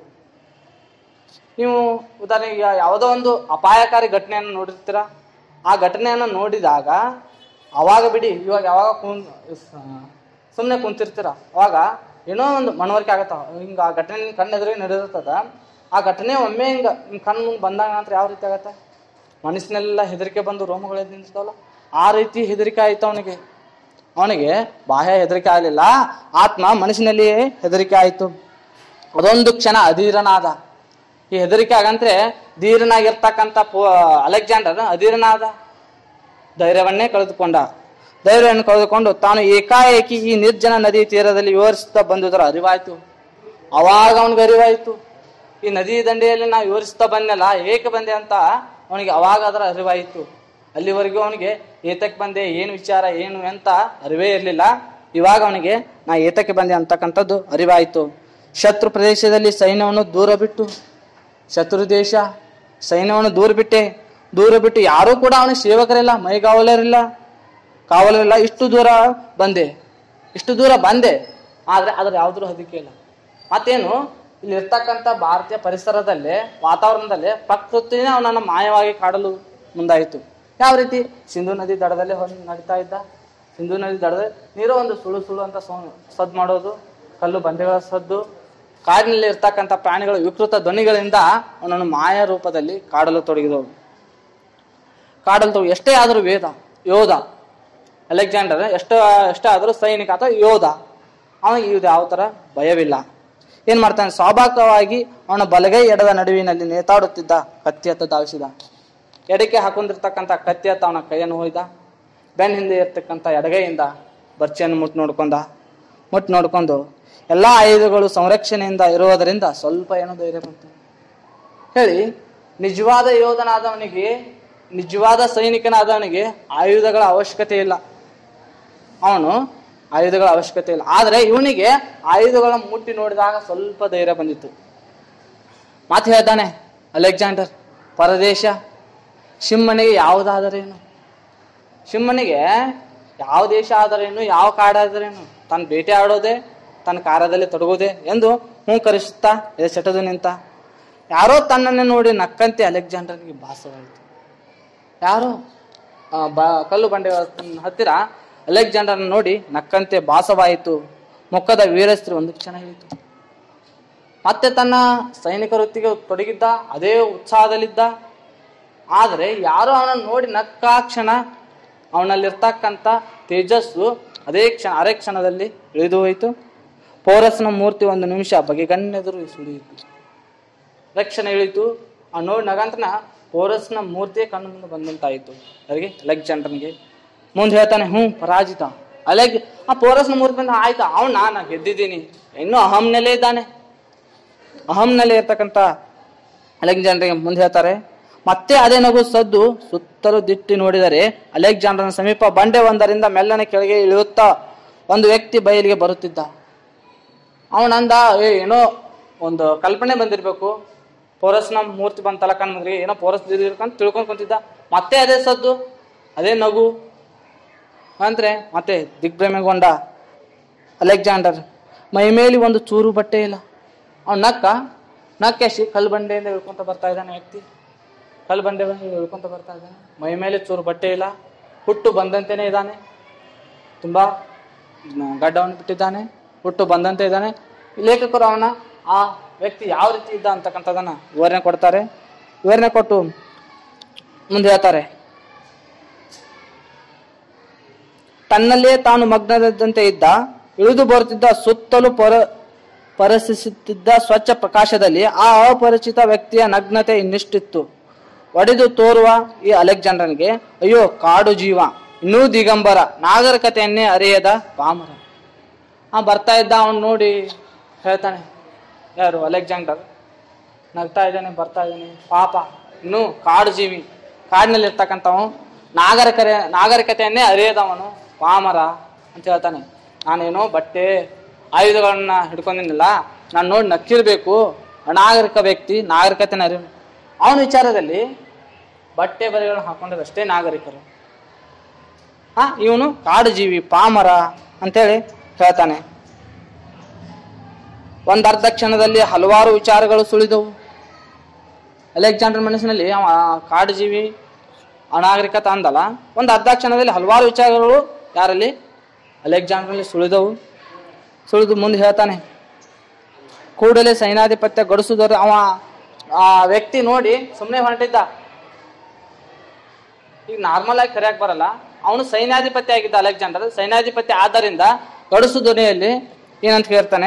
ನೀವು ಉದಾಹರಣೆಗೆ ಈಗ ಯಾವುದೋ ಒಂದು ಅಪಾಯಕಾರಿ ಘಟನೆಯನ್ನು ನೋಡಿರ್ತೀರ ಆ ಘಟನೆಯನ್ನು ನೋಡಿದಾಗ ಅವಾಗ ಬಿಡಿ ಇವಾಗ ಯಾವಾಗ ಕುಂ ಸುಮ್ಮನೆ ಕುಂತಿರ್ತೀರ ಅವಾಗ ಏನೋ ಒಂದು ಮನವರಿಕೆ ಆಗತ್ತ ಹಿಂಗ ಆ ಘಟನೆ ನಿನ್ ಕಣ್ಣೆದುರಿಗೆ ನಡೆದಿರ್ತದ ಆ ಘಟನೆ ಒಮ್ಮೆ ಹಿಂಗ ನಿಮ್ ಕಣ್ಣು ಮುಂದೆ ಬಂದಾಗ ನಂತರ ಯಾವ ರೀತಿ ಆಗತ್ತೆ ಮನಸ್ಸಿನೆಲ್ಲ ಹೆದರಿಕೆ ಬಂದು ರೋಮಗಳು ಎದ್ದು ನಿಂತಿರ್ತಾವಲ್ಲ ಆ ರೀತಿ ಹೆದರಿಕೆ ಆಯ್ತು ಅವನಿಗೆ ಅವನಿಗೆ ಬಾಹ್ಯ ಹೆದರಿಕೆ ಆಗಲಿಲ್ಲ ಆತ್ಮ ಮನಸ್ಸಿನಲ್ಲಿಯೇ ಹೆದರಿಕೆ ಆಯಿತು ಅದೊಂದು ಕ್ಷಣ ಅಧೀರನಾದ ಈ ಹೆದರಿಕೆ ಆಗಂದ್ರೆ ಧೀರನಾಗಿರ್ತಕ್ಕಂಥ ಪೋ ಅಲೆಕ್ಸಾಂಡರ್ ಅಧೀರನಾದ ಧೈರ್ಯವನ್ನೇ ಕಳೆದುಕೊಂಡ ಧೈರ್ಯವನ್ನು ಕಳೆದುಕೊಂಡು ತಾನು ಏಕಾಏಕಿ ಈ ನಿರ್ಜನ ನದಿ ತೀರದಲ್ಲಿ ವಿವರಿಸುತ್ತಾ ಬಂದುದರ ಅರಿವಾಯ್ತು ಅವಾಗ ಅವನಿಗೆ ಅರಿವಾಯ್ತು ಈ ನದಿ ದಂಡೆಯಲ್ಲಿ ನಾವು ವಿವರಿಸ್ತಾ ಬಂದೆಲ್ಲ ಏಕೆ ಬಂದೆ ಅಂತ ಅವನಿಗೆ ಅವಾಗ ಅದರ ಅರಿವಾಯಿತು ಅಲ್ಲಿವರೆಗೂ ಅವನಿಗೆ ಏತಕ್ಕೆ ಬಂದೆ ಏನು ವಿಚಾರ ಏನು ಅಂತ ಅರಿವೇ ಇರಲಿಲ್ಲ ಇವಾಗ ಅವನಿಗೆ ನಾ ಏತಕ್ಕೆ ಬಂದೆ ಅಂತಕ್ಕಂಥದ್ದು ಅರಿವಾಯಿತು ಶತ್ರು ಪ್ರದೇಶದಲ್ಲಿ ಸೈನ್ಯವನ್ನು ದೂರ ಬಿಟ್ಟು ಶತ್ರು ದೇಶ ಸೈನ್ಯವನ್ನು ದೂರ ಬಿಟ್ಟೆ ದೂರ ಬಿಟ್ಟು ಯಾರೂ ಕೂಡ ಅವನ ಸೇವಕರಿಲ್ಲ ಮೈಗಾವಲರಿಲ್ಲ ಕಾವಲರಿಲ್ಲ ಇಷ್ಟು ದೂರ ಬಂದೆ ಇಷ್ಟು ದೂರ ಬಂದೆ ಆದ್ರೆ ಅದ್ರ ಯಾವ್ದ್ರ ಹದಿಕೆ ಇಲ್ಲ ಮತ್ತೇನು ಇಲ್ಲಿ ಇರ್ತಕ್ಕಂಥ ಭಾರತೀಯ ಪರಿಸರದಲ್ಲಿ ವಾತಾವರಣದಲ್ಲಿ ಪ್ರಕೃತಿನೇ ಅವನನ್ನ ಮಾಯವಾಗಿ ಕಾಡಲು ಮುಂದಾಯಿತು ಯಾವ ರೀತಿ ಸಿಂಧು ನದಿ ದಡದಲ್ಲಿ ಹೊರ ನಡೀತಾ ಇದ್ದ ಸಿಂಧು ನದಿ ದಡದಲ್ಲಿ ನೀರು ಒಂದು ಸುಳು ಸುಳು ಅಂತ ಸೌ- ಸದ್ದು ಮಾಡೋದು ಕಲ್ಲು ಬಂಡೆಗಳ ಸದ್ದು ಕಾಡಿನಲ್ಲಿ ಇರ್ತಕ್ಕಂಥ ಪ್ರಾಣಿಗಳ ವಿಕೃತ ಧ್ವನಿಗಳಿಂದ ಅವನನ್ನು ಮಾಯ ರೂಪದಲ್ಲಿ ಕಾಡಲು ತೊಡಗಿದವು ಕಾಡಲು ತೊಡಗಿ ಎಷ್ಟೇ ಆದರೂ ವೇದ ಯೋಧ ಅಲೆಕ್ಸಾಂಡರ್ ಎಷ್ಟು ಎಷ್ಟೇ ಆದರೂ ಸೈನಿಕ ಅಥವಾ ಯೋಧ ಅವನಿಗೆ ಇದು ಯಾವ ಥರ ಭಯವಿಲ್ಲ ಏನ್ ಮಾಡ್ತಾನೆ ಸ್ವಾಭಾವಿಕವಾಗಿ ಅವನ ಬಲಗೈ ಎಡದ ನಡುವಿನಲ್ಲಿ ನೇತಾಡುತ್ತಿದ್ದ ಕತ್ತಿ ಹತ್ತ ಧಾವಿಸಿದ ಎಡಕ್ಕೆ ಹಾಕೊಂಡಿರ್ತಕ್ಕಂಥ ಕತ್ತಿ ಹತ್ತ ಅವನ ಕೈಯನ್ನು ಹೊಯ್ದ ಬೆನ್ನ ಹಿಂದೆ ಇರ್ತಕ್ಕಂಥ ಎಡಗೈಯಿಂದ ಬರ್ಚಿಯನ್ನು ಮುಟ್ಟು ನೋಡ್ಕೊಂಡ ಮುಟ್ಟು ನೋಡ್ಕೊಂಡು ಎಲ್ಲ ಆಯುಧಗಳು ಸಂರಕ್ಷಣೆಯಿಂದ ಇರುವುದರಿಂದ ಸ್ವಲ್ಪ ಏನೋ ಧೈರ್ಯ ಬಂತು ಹೇಳಿ ನಿಜವಾದ ಯೋಧನಾದವನಿಗೆ ನಿಜವಾದ ಸೈನಿಕನಾದವನಿಗೆ ಆಯುಧಗಳ ಅವಶ್ಯಕತೆ ಇಲ್ಲ ಅವನು ಆಯುಧಗಳ ಅವಶ್ಯಕತೆ ಇಲ್ಲ ಆದರೆ ಇವನಿಗೆ ಆಯುಧಗಳ ಮುಟ್ಟಿ ನೋಡಿದಾಗ ಸ್ವಲ್ಪ ಧೈರ್ಯ ಬಂದಿತ್ತು ಮಾತು ಹೇಳ್ತಾನೆ ಅಲೆಕ್ಸಾಂಡರ್ ಪರದೇಶ ಸಿಂಹನಿಗೆ ಯಾವುದಾದರೇನು ಸಿಂಹನಿಗೆ ಯಾವ ದೇಶ ಆದರೇನು ಯಾವ ಕಾಡಾದರೇನು ತಾನು ಬೇಟೆ ಆಡೋದೇ ತನ್ನ ಕಾರ್ಯದಲ್ಲಿ ತೊಡಗೋದೆ ಎಂದು ಹೂಂಕರಿಸುತ್ತಾ ಎಸೆಟದು ನಿಂತ ಯಾರೋ ತನ್ನನ್ನೇ ನೋಡಿ ನಕ್ಕಂತೆ ಅಲೆಕ್ಸಾಂಡರ್ಗೆ ಭಾಸವಾಯಿತು ಯಾರು ಆ, ಬ ಕಲ್ಲು ಬಂಡೆ ಹತ್ತಿರ ಅಲೆಕ್ಸಾಂಡರ್ ನೋಡಿ ನಕ್ಕಂತೆ ಭಾಸವಾಯಿತು ಮುಖದ ವೀರಸ್ತ್ರೀ ಒಂದು ಕ್ಷಣ ಹೇಳಿತು ಮತ್ತೆ ತನ್ನ ಸೈನಿಕ ವೃತ್ತಿಗೆ ತೊಡಗಿದ್ದ ಅದೇ ಉತ್ಸಾಹದಲ್ಲಿದ್ದ ಆದರೆ ಯಾರೋ ಅವನನ್ನು ನೋಡಿ ನಕ್ಕ ಕ್ಷಣ ಅವನಲ್ಲಿರ್ತಕ್ಕಂಥ ತೇಜಸ್ಸು ಅದೇ ಕ್ಷಣ ಅರೆ ಕ್ಷಣದಲ್ಲಿ ಇಳಿದು ಹೋಯಿತು ಪೌರಸ್ನ ಮೂರ್ತಿ ಒಂದು ನಿಮಿಷ ಬಗೆಗಣ್ಣೆದುರು ಸುಳಿಯಿತು ರಕ್ಷಣೆ ಇಳಿತು ಆ ನೋಡಿ ನಗಂತನ ಪೋರಸ್ನ ಮೂರ್ತಿಯೇ ಕಣ್ಣು ಮುಂದೆ ಬಂದಂತಾಯಿತು ಅವರಿಗೆ ಅಲೆಕ್ಸಾಂಡರ್ನಿಗೆ ಮುಂದೆ ಹೇಳ್ತಾನೆ ಹ್ಞೂ ಪರಾಜಿತ ಅಲೆಗ್ ಆ ಪೋರಸ್ನ ಮೂರ್ತಿ ಬಂದ ಆಯ್ತು ಅವನ ನಾ ಗೆದ್ದಿದ್ದೀನಿ ಇನ್ನೂ ಅಹಂನಲ್ಲೇ ಇದ್ದಾನೆ ಅಹಂನಲ್ಲಿ ಇರ್ತಕ್ಕಂಥ ಅಲೆಕ್ಸಾಂಡರ್ಗೆ ಮುಂದೆ ಹೇಳ್ತಾರೆ ಮತ್ತೆ ಅದೇ ನಗು ಸದ್ದು ಸುತ್ತಲೂ ದಿಟ್ಟಿ ನೋಡಿದರೆ ಅಲೆಕ್ಸಾಂಡರ್ನ ಸಮೀಪ ಬಂಡೆ ಒಂದರಿಂದ ಮೆಲ್ಲನೆ ಕೆಳಗೆ ಇಳಿಯುತ್ತಾ ಒಂದು ವ್ಯಕ್ತಿ ಬಯಲಿಗೆ ಬರುತ್ತಿದ್ದ ಅವನಂದ ಏ ಏನೋ ಒಂದು ಕಲ್ಪನೆ ಬಂದಿರ್ಬೇಕು ಪೋರಸ್ನ ಮೂರ್ತಿ ಬಂತಲ್ಲ ಕಣ್ಮಂದ್ರಿಗೆ ಏನೋ ಪೋರಸ್ ಅಂತ ತಿಳ್ಕೊಂಡ್ ಕುಂತಿದ್ದ ಮತ್ತೆ ಅದೇ ಸದ್ದು ಅದೇ ನಗು ಅಂದ್ರೆ ಮತ್ತೆ ದಿಗ್ಭ್ರಮೆಗೊಂಡ ಅಲೆಕ್ಸಾಂಡರ್ ಮೈಮೇಲಿ ಒಂದು ಚೂರು ಬಟ್ಟೆ ಇಲ್ಲ ಅವ್ನು ನಕ್ಕ ನಕ್ಕೆಸಿ ಕಲ್ಲು ಬಂಡೆಯಿಂದ ಇಳ್ಕೊಂತ ಬರ್ತಾ ಇದ್ದಾನೆ ವ್ಯಕ್ತಿ ಕಲ್ಲು ಬಂಡೆ ಬಂದು ಇಳ್ಕೊಂತ ಬರ್ತಾ ಇದ್ದಾನೆ ಮೈ ಮೇಲೆ ಚೂರು ಬಟ್ಟೆ ಇಲ್ಲ ಹುಟ್ಟು ಬಂದಂತೆಯೇ ಇದ್ದಾನೆ ತುಂಬಾ ನ- ಗಡ್ಡವನ್ನು ಬಿಟ್ಟಿದ್ದಾನೆ ಹುಟ್ಟು ಬಂದಂತೆ ಇದ್ದಾನೆ ಲೇಖಕರು ಅವನ ಆ ವ್ಯಕ್ತಿ ಯಾವ ರೀತಿ ಇದ್ದ ಅಂತಕ್ಕಂಥದ್ದನ್ನ ವಿವರಣೆ ಕೊಡ್ತಾರೆ ವಿವರಣೆ ಕೊಟ್ಟು ಮುಂದೆ ಹೇಳ್ತಾರೆ ತನ್ನಲ್ಲೇ ತಾನು ಮಗ್ನದಂತೆ ಇದ್ದ ಇಳಿದು ಬರುತ್ತಿದ್ದ ಸುತ್ತಲೂ ಪರ ಪರಸಿಸುತ್ತಿದ್ದ ಸ್ವಚ್ಛ ಪ್ರಕಾಶದಲ್ಲಿ ಆ ಅಪರಿಚಿತ ವ್ಯಕ್ತಿಯ ನಗ್ನತೆ ಇನ್ನಿಷ್ಟಿತ್ತು ಒಡೆದು ತೋರುವ ಈ ಅಲೆಕ್ಸಾಂಡರ್ಗೆ ಅಯ್ಯೋ ಕಾಡು ಜೀವ ಇನ್ನೂ ದಿಗಂಬರ ನಾಗರಿಕತೆಯನ್ನೇ ಅರಿಯದ ಪಾಮರ ಆ ಬರ್ತಾ ಇದ್ದ ಅವನು ನೋಡಿ ಹೇಳ್ತಾನೆ ಯಾರು ಅಲೆಕ್ಸಾಂಡರ್ ನಗ್ತಾ ಇದ್ದಾನೆ ಬರ್ತಾ ಇದ್ದಾನೆ ಪಾಪ ಇನ್ನು ಕಾಡು ಜೀವಿ ಕಾಡಿನಲ್ಲಿ ಇರ್ತಕ್ಕಂಥವನು ನಾಗರಿಕರ ನಾಗರಿಕತೆಯನ್ನೇ ಅರಿಯದವನು ಪಾಮರ ಅಂತ ಹೇಳ್ತಾನೆ ನಾನೇನೋ ಬಟ್ಟೆ ಆಯುಧಗಳನ್ನ ಹಿಡ್ಕೊಂಡಿನಿಲ್ಲ ನಾನು ನೋಡಿ ನಕ್ಕಿರ್ಬೇಕು ಅನಾಗರಿಕ ವ್ಯಕ್ತಿ ನಾಗರಿಕತೆನ ಅರಿವು ಅವನ ವಿಚಾರದಲ್ಲಿ ಬಟ್ಟೆ ಬರೆಗಳನ್ನು ಹಾಕೊಂಡಿದ್ದಷ್ಟೇ ನಾಗರಿಕರು ಹಾ ಇವನು ಕಾಡು ಜೀವಿ ಪಾಮರ ಅಂತೇಳಿ ಹೇಳ್ತಾನೆ ಒಂದ್ ಅರ್ಧ ಕ್ಷಣದಲ್ಲಿ ಹಲವಾರು ವಿಚಾರಗಳು ಸುಳಿದವು ಅಲೆಕ್ಸಾಂಡರ್ ಮನಸ್ಸಿನಲ್ಲಿ ಅವ ಕಾಡು ಜೀವಿ ಅನಾಗರಿಕತ ಅಂದಲ್ಲ ಒಂದು ಅರ್ಧ ಕ್ಷಣದಲ್ಲಿ ಹಲವಾರು ವಿಚಾರಗಳು ಯಾರಲ್ಲಿ ಅಲೆಕ್ಸಾಂಡರ್ನಲ್ಲಿ ಸುಳಿದವು ಸುಳಿದು ಮುಂದೆ ಹೇಳ್ತಾನೆ ಕೂಡಲೇ ಸೈನ್ಯಾಧಿಪತ್ಯ ಗಡಿಸುದವರು ಅವ ಆ ವ್ಯಕ್ತಿ ನೋಡಿ ಸುಮ್ಮನೆ ಹೊರಟಿದ್ದ ಈಗ ನಾರ್ಮಲ್ ಆಗಿ ಕರೆಯಕ್ ಬರಲ್ಲ ಅವನು ಸೈನ್ಯಾಧಿಪತಿ ಆಗಿದ್ದ ಅಲೆಕ್ಸಾಂಡರ್ ಸೈನ್ಯಾಧಿಪತಿ ಆದ್ದರಿಂದ ಗಡುಸು ಧ್ವನಿಯಲ್ಲಿ ಏನಂತ ಹೇಳ್ತಾನೆ